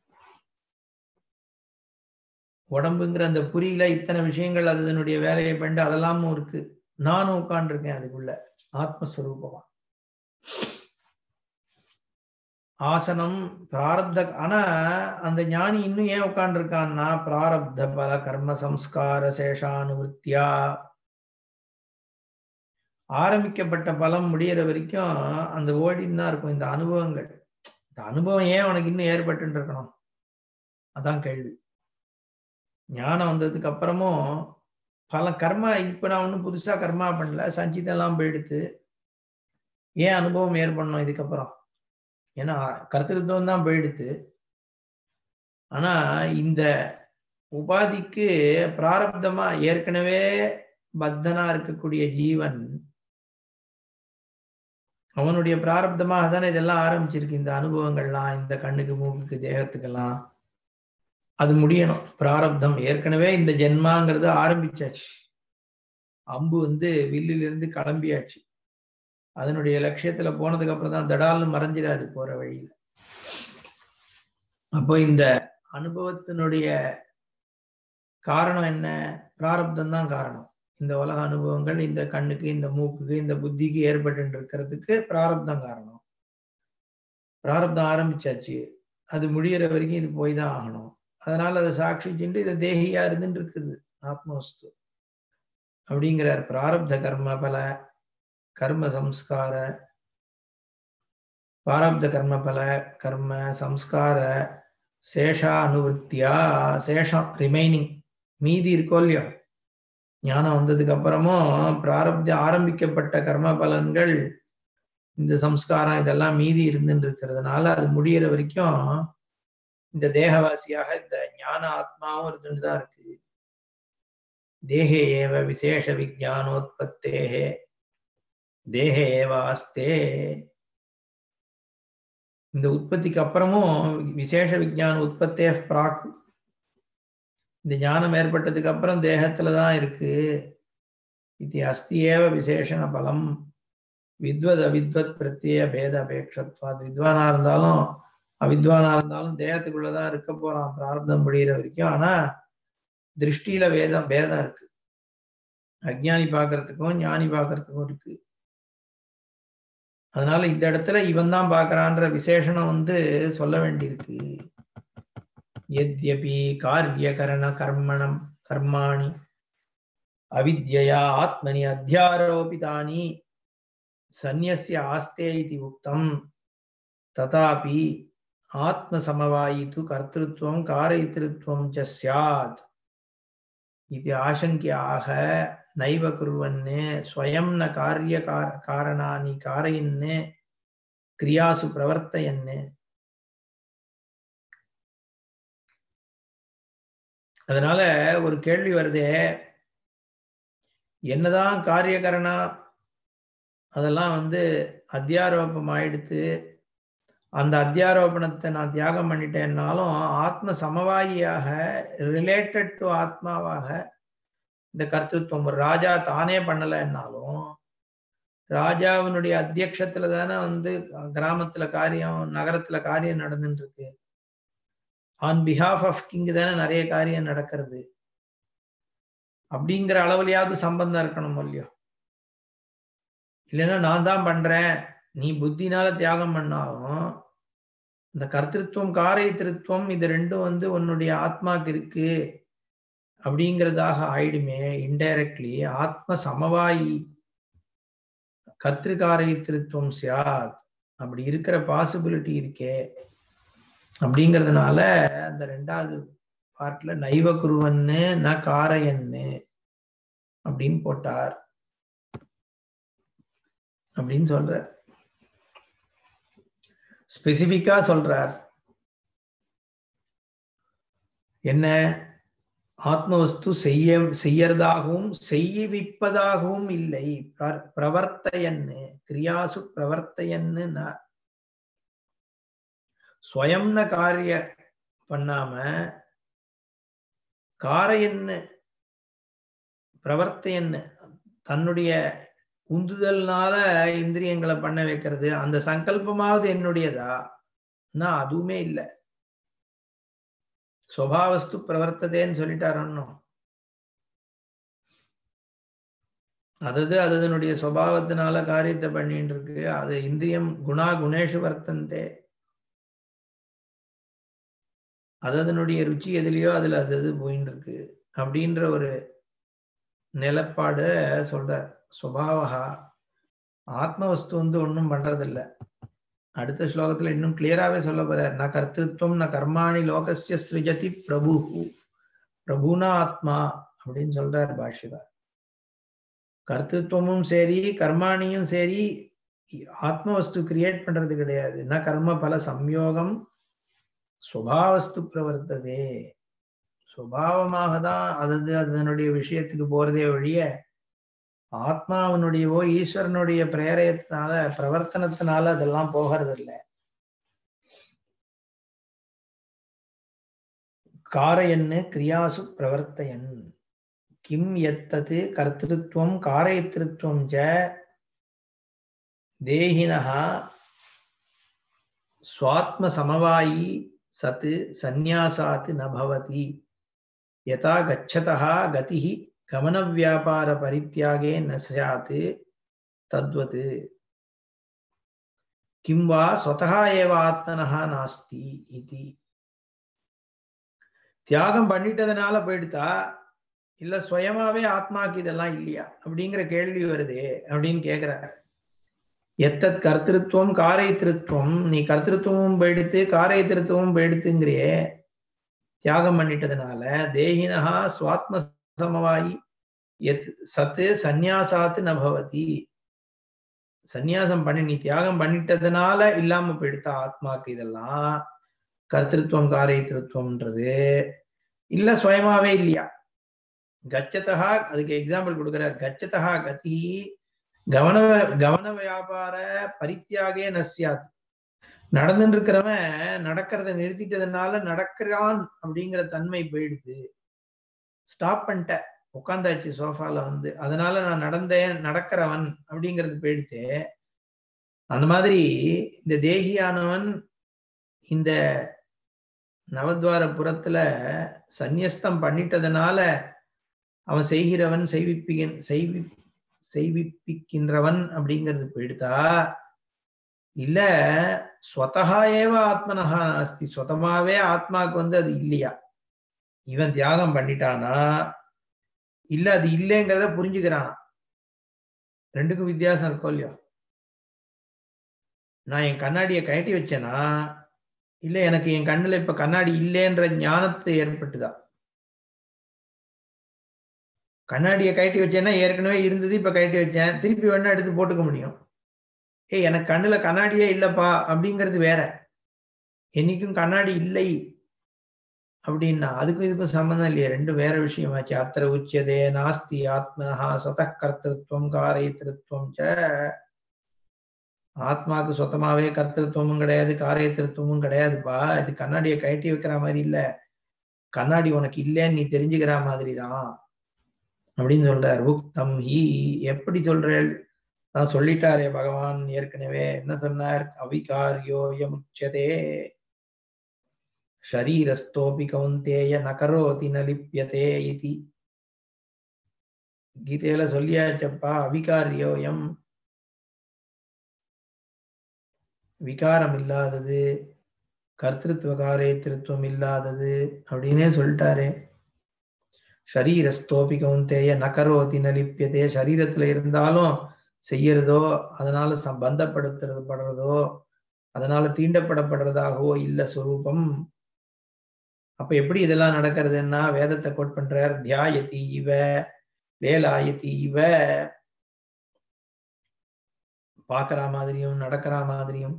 உடம்புங்கிற அந்த புரியில இத்தனை விஷயங்கள் அதனுடைய வேலையை பண்ணிட்டு அதெல்லாமும் இருக்கு நானும் உட்காந்துருக்கேன் அதுக்குள்ள ஆத்மஸ்வரூபமா ஆசனம் பிராரப்த ஆனா அந்த ஞானி இன்னும் ஏன் உட்காந்துருக்கான்னா பிராரப்த பல கர்ம சம்ஸ்கார சேஷானுவத்தியா ஆரம்பிக்கப்பட்ட பலம் முடியிற வரைக்கும் அந்த ஓடின்னு தான் இருக்கும் இந்த அனுபவங்கள் இந்த அனுபவம் ஏன் உனக்கு இன்னும் ஏற்பட்டு இருக்கணும் அதான் கேள்வி ஞானம் வந்ததுக்கு அப்புறமும் பல கர்மா இப்ப நான் ஒன்றும் புதுசா கர்மா பண்ணல சஞ்சிதெல்லாம் போயிடுத்து ஏன் அனுபவம் ஏற்படணும் இதுக்கப்புறம் ஏன்னா கருத்திருத்தம் தான் போயிடுத்து ஆனா இந்த உபாதிக்கு பிராரப்தமா ஏற்கனவே பத்தனா இருக்கக்கூடிய ஜீவன் அவனுடைய பிராரப்தமாக தானே இதெல்லாம் ஆரம்பிச்சிருக்கு இந்த அனுபவங்கள்லாம் இந்த கண்ணுக்கு மூக்குக்கு தேகத்துக்கெல்லாம் அது முடியணும் பிராரப்தம் ஏற்கனவே இந்த ஜென்மாங்கிறது ஆரம்பிச்சாச்சு அம்பு வந்து வில்லிலிருந்து கிளம்பியாச்சு அதனுடைய லட்சியத்துல போனதுக்கு அப்புறம் தான் தடால்னு மறைஞ்சிடாது போற வழியில அப்போ இந்த அனுபவத்தினுடைய காரணம் என்ன பிராரப்தம் தான் காரணம் இந்த உலக அனுபவங்கள் இந்த கண்ணுக்கு இந்த மூக்குக்கு இந்த புத்திக்கு ஏற்பட்டு இருக்கிறதுக்கு பிராரப்தம் காரணம் பிராரப்தம் ஆரம்பிச்சாச்சு அது முடியிற வரைக்கும் இது போய் தான் ஆகணும் அதனால அதை சாட்சிச்சுட்டு இதை தேகியா இருந்துட்டு இருக்குது ஆத்மவஸ்து அப்படிங்கிறார் பிராரப்த கர்ம பல கர்ம சம்ஸ்கார பிராரப்த கர்ம பல கர்ம சம்ஸ்கார சேஷா அனுவத்தியா சேஷம் ரிமைனிங் மீதி இருக்கோ இல்லையோ ஞானம் வந்ததுக்கு அப்புறமும் பிராரப்த ஆரம்பிக்கப்பட்ட கர்ம பலன்கள் இந்த சம்ஸ்காரம் இதெல்லாம் மீதி இருந்துட்டு இருக்கிறதுனால அது முடியிற வரைக்கும் இந்த தேகவாசியாக இந்த ஞான ஆத்மாவும் இருந்துட்டு தான் இருக்கு தேகே ஏவ விசேஷ விஜானோத்பத்தேகே தேகே ஏவ ஆஸ்தே இந்த உற்பத்திக்கு அப்புறமும் விசேஷ விஜான உற்பத்தே பிராக் இந்த ஞானம் ஏற்பட்டதுக்கு அப்புறம் தேகத்துல தான் இருக்கு இது அஸ்தி ஏவ விசேஷண பலம் வித்வத் அவித்வத் பிரத்யேக பேத அபேட்சத்வாத் வித்வானா இருந்தாலும் அவித்வானா இருந்தாலும் தேகத்துக்குள்ளதான் இருக்க போறான் பிராரப்தம் முடிகிற வரைக்கும் ஆனா திருஷ்டியில வேதம் பேதம் இருக்கு அஜ்ஞானி பாக்குறதுக்கும் ஞானி பாக்குறதுக்கும் இருக்கு அதனால இந்த இடத்துல இவன் தான் பாக்குறான்ற விசேஷணம் வந்து சொல்ல வேண்டியிருக்கு எத்யபி காரியகரண கர்மணம் கர்மாணி அவித்யா ஆத்மனி அத்தியாரோபிதானி சந்நியஸ்ய ஆஸ்தே இது உக்தம் ததாபி ஆத்மசமவாயித்து கர்த்திருவம் காரயித்திருவம் ச ஸ்யாத் இது ஆசங்கியாக நைவ குருவன்னு ஸ்வயம் ந காரிய காரணானி காரயன்னு கிரியாசு பிரவர்த்தயன்னு அதனால ஒரு கேள்வி வருதே என்னதான் காரியகரணா அதெல்லாம் வந்து அத்தியாரோபம் ஆயிடுத்து அந்த அத்தியாரோபணத்தை நான் தியாகம் பண்ணிட்டேன்னாலும் ஆத்ம சமவாயியாக ரிலேட்டட் டு ஆத்மாவாக இந்த கர்த்தத்துவம் ஒரு ராஜா தானே பண்ணலைன்னாலும் ராஜாவினுடைய அத்தியக்ஷத்துல தானே வந்து கிராமத்துல காரியம் நகரத்துல காரியம் நடந்துட்டு இருக்கு ஆன் பிஹாஃப் ஆஃப் கிங் தானே நிறைய காரியம் நடக்கிறது அப்படிங்கிற அளவுலயாவது சம்பந்தம் இருக்கணும் இல்லையோ இல்லைன்னா நான் தான் பண்றேன் நீ புத்தினால தியாகம் பண்ணாலும் இந்த கர்த்திருவம் காரை திருத்துவம் இது ரெண்டும் வந்து உன்னுடைய ஆத்மாக்கு இருக்கு அப்படிங்கிறதாக ஆயிடுமே இன்டைரக்ட்லி ஆத்ம சமவாயி கர்த்திருக்காரை திருத்துவம் சியாத் அப்படி இருக்கிற பாசிபிலிட்டி இருக்கே அப்படிங்கிறதுனால அந்த ரெண்டாவது பார்ட்ல நைவ குருவன்னு ந காரையன்னு அப்படின்னு போட்டார் அப்படின்னு சொல்றார் ஸ்பெசிபிக்கா சொல்றார் என்ன ஆத்மவஸ்து செய்ய செய்யறதாகவும் செய்விப்பதாகவும் இல்லை பிரவர்த்தையன்னு கிரியாசு பிரவர்த்தையன்னு ந ஸ்வயம்ன காரிய பண்ணாம காரையன்னு பிரவர்த்தையன்னு தன்னுடைய உந்துதல்னால இந்திரியங்களை பண்ண வைக்கிறது அந்த சங்கல்பமாவது என்னுடையதா அதுவுமே இல்லை சுவாவஸ்து பிரவர்த்ததேன்னு சொல்லிட்டார் ஒன்னும் அதது அதனுடைய சுவாவத்தினால காரியத்தை பண்ணிட்டு இருக்கு அது இந்திரியம் குணா குணேஷு வர்த்தந்தே அதனுடைய ருச்சி எதுலையோ அதுல அது அது போயின்னு இருக்கு அப்படின்ற ஒரு நிலப்பாடு சொல்றார் சுபாவகா ஆத்மவஸ்து வந்து ஒன்றும் பண்றதில்ல அடுத்த ஸ்லோகத்துல இன்னும் கிளியராகவே சொல்ல போறார் ந கர்த்திருவம் ந கர்மாணி லோகசிய சிருஜதி பிரபு பிரபுனா ஆத்மா அப்படின்னு சொல்றார் பாஷிகார் கர்த்திருவமும் சரி கர்மாணியும் சரி ஆத்மவஸ்து கிரியேட் பண்றது கிடையாது ந கர்ம பல சம்யோகம் சுபாவஸ்து பிரவர்த்ததே சுபாவமாக தான் அது அதனுடைய விஷயத்துக்கு போறதே வழிய ஆத்மாவனுடையவோ ஈஸ்வரனுடைய பிரேரயத்தினால பிரவர்த்தனத்தினால அதெல்லாம் போகிறது இல்லை காரையன்னு கிரியாசு பிரவர்த்தையன் கிம் எத்தது கர்த்திருவம் காரயத்திருவம் ஜ தேகினஹா சுவாத்ம சமவாயி சத் சந்நியாசாத் நபவதி யதா கச்சதா கதி கமனவியாபார பரித்தியாகே ந சாத் தத்வத் கிம் வா ஸ்வதா ஏவ ஆத்மனஹா நாஸ்தி இது தியாகம் பண்ணிட்டதுனால போயிடுதா இல்ல சுயமாவே ஆத்மாக்கு இதெல்லாம் இல்லையா அப்படிங்கிற கேள்வி வருதே அப்படின்னு கேக்குறாரு எத்தத் கர்த்திருவம் காரை திருத்துவம் நீ கர்த்திருவமும் போயிடுத்து காரை திருத்துவமும் போயிடுத்துங்கிறியே தியாகம் பண்ணிட்டதுனால தேகினஹா சுவாத்ம சமவாயி எத் சத்து சந்நியாசாத்து நபவதி சந்நியாசம் பண்ணி நீ தியாகம் பண்ணிட்டதுனால இல்லாம போயிடுத்தா ஆத்மாக்கு இதெல்லாம் கர்த்திருவம் காரை திருத்துவம்ன்றது இல்ல சுயமாவே இல்லையா கச்சதா அதுக்கு எக்ஸாம்பிள் கொடுக்குறார் கச்சதா கதி கவன கவன வியாபார பரித்தியாகே நசியாத் நடந்துட்டு இருக்கிறவன் நடக்கிறத நிறுத்திட்டதுனால நடக்கிறான் அப்படிங்கிற தன்மை போயிடுது ஸ்டாப் பண்ணிட்ட உட்காந்தாச்சு சோஃபால வந்து அதனால நான் நடந்தேன் நடக்கிறவன் அப்படிங்கிறது போயிடுத்து அந்த மாதிரி இந்த தேகியானவன் இந்த நவத்வார புறத்துல சந்நியஸ்தம் பண்ணிட்டதுனால அவன் செய்கிறவன் செய்விப்பின் செய்வி செய்விப்பிக்கின்றவன் அப்படிங்கிறது போயிடுதா இல்ல ஸ்வதகா ஏவ ஆத்மனஹா நாஸ்தி ஸ்வதமாவே ஆத்மாவுக்கு வந்து அது இல்லையா இவன் தியாகம் பண்ணிட்டானா இல்ல அது இல்லைங்கிறத புரிஞ்சுக்கிறானா ரெண்டுக்கும் வித்தியாசம் இருக்கும் இல்லையா நான் என் கண்ணாடியை கழட்டி வச்சேனா இல்ல எனக்கு என் கண்ணுல இப்ப கண்ணாடி இல்லைன்ற ஞானத்தை ஏற்பட்டுதா கண்ணாடியை கழட்டி வச்சேன்னா ஏற்கனவே இருந்தது இப்ப கழட்டி வச்சேன் திருப்பி வேணா எடுத்து போட்டுக்க முடியும் ஏய் எனக்கு கண்ணுல கண்ணாடியே இல்லப்பா அப்படிங்கிறது வேற என்னைக்கும் கண்ணாடி இல்லை அப்படின்னா அதுக்கும் இதுக்கும் சம்மந்தம் இல்லையா ரெண்டு வேற விஷயமாச்சு அத்திர உச்சதே நாஸ்தி ஆத்மனஹா சொத கர்த்தத்துவம் காரியத்திருத்துவம் ச ஆத்மாவுக்கு சொத்தமாவே கர்த்தத்துவமும் கிடையாது காரியத்திருத்துவமும் கிடையாதுப்பா இது கண்ணாடியை கழட்டி வைக்கிற மாதிரி இல்ல கண்ணாடி உனக்கு இல்லைன்னு நீ தெரிஞ்சுக்கிற மாதிரி தான் அப்படின்னு சொல்றார் உக்தம் ஹி எப்படி சொல்றேன் நான் சொல்லிட்டாரே பகவான் ஏற்கனவே என்ன சொன்னார் அவிகாரியோயமுச்சதே ஷரீரஸ்தோபி கௌந்தேய நகரோதி நலிப்பியதே இது கீதையில சொல்லியாச்சப்பா அவிகாரியோயம் விகாரம் இல்லாதது கர்த்திருவ காரியத்திருத்துவம் இல்லாதது அப்படின்னே சொல்லிட்டாரே ஷரீரஸ்தோபி கௌந்தேய நகரோதி நலிப்பியதே சரீரத்துல இருந்தாலும் செய்யறதோ அதனால சம்பந்தப்படுத்துறது படுறதோ அதனால தீண்டப்படப்படுறதாகவோ இல்ல சுரூபம் அப்ப எப்படி இதெல்லாம் நடக்கிறதுன்னா வேதத்தை கோட் பண்றார் தியாயதி இவ லேலாயதி இவ பாக்குற மாதிரியும் நடக்கிற மாதிரியும்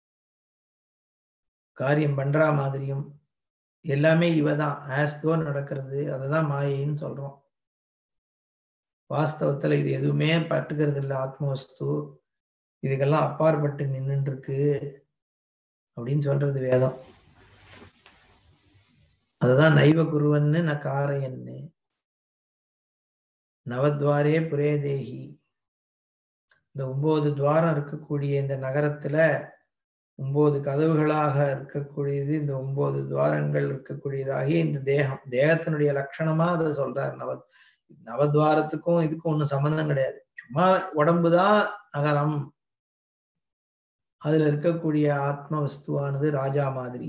காரியம் பண்ற மாதிரியும் எல்லாமே இவதான் ஆஸ்தோ நடக்கிறது அததான் மாயைன்னு சொல்றோம் வாஸ்தவத்துல இது எதுவுமே பட்டுக்கிறது இல்லை ஆத்மவஸ்து இதுக்கெல்லாம் அப்பாற்பட்டு நின்றுட்டு இருக்கு அப்படின்னு சொல்றது வேதம் அதுதான் நைவ குருவன்னு ந காரையன்னு நவத்வாரே புரே தேகி இந்த ஒன்பது துவாரம் இருக்கக்கூடிய இந்த நகரத்துல ஒன்பது கதவுகளாக இருக்கக்கூடியது இந்த ஒன்பது துவாரங்கள் இருக்கக்கூடியதாகிய இந்த தேகம் தேகத்தினுடைய லட்சணமா அதை சொல்றார் நவ நவத்வாரத்துக்கும் இதுக்கும் ஒன்றும் சம்மந்தம் கிடையாது சும்மா உடம்புதான் நகரம் அதுல இருக்கக்கூடிய ஆத்ம வஸ்துவானது ராஜா மாதிரி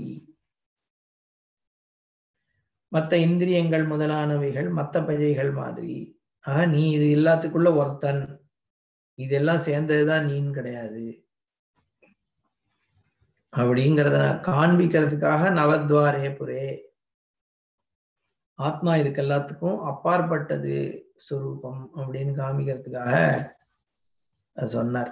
மற்ற இந்திரியங்கள் முதலானவைகள் மற்ற பஜைகள் மாதிரி ஆக நீ இது எல்லாத்துக்குள்ள ஒருத்தன் இதெல்லாம் சேர்ந்ததுதான் நீன்னு கிடையாது அப்படிங்கிறத காண்பிக்கிறதுக்காக நவத்வாரே புரே ஆத்மா இதுக்கு எல்லாத்துக்கும் அப்பாற்பட்டது சுரூபம் அப்படின்னு காமிக்கிறதுக்காக சொன்னார்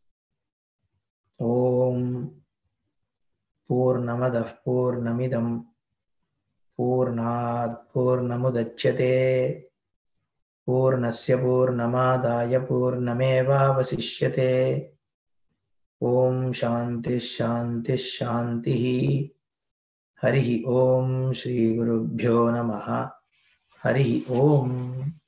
ஓம் பூர்ணமத பூர்ணமிதம் பூர்ணாத் பூர்ணமுதட்சதே பூர்ணஸ்ய பூர்ணமாதாய பூர்ணமேவாவசிஷ்யதே ஓம் சாந்தி சாந்தி சாந்தி हरिः ॐ श्रीगुरुभ्यो नमः हरिः ॐ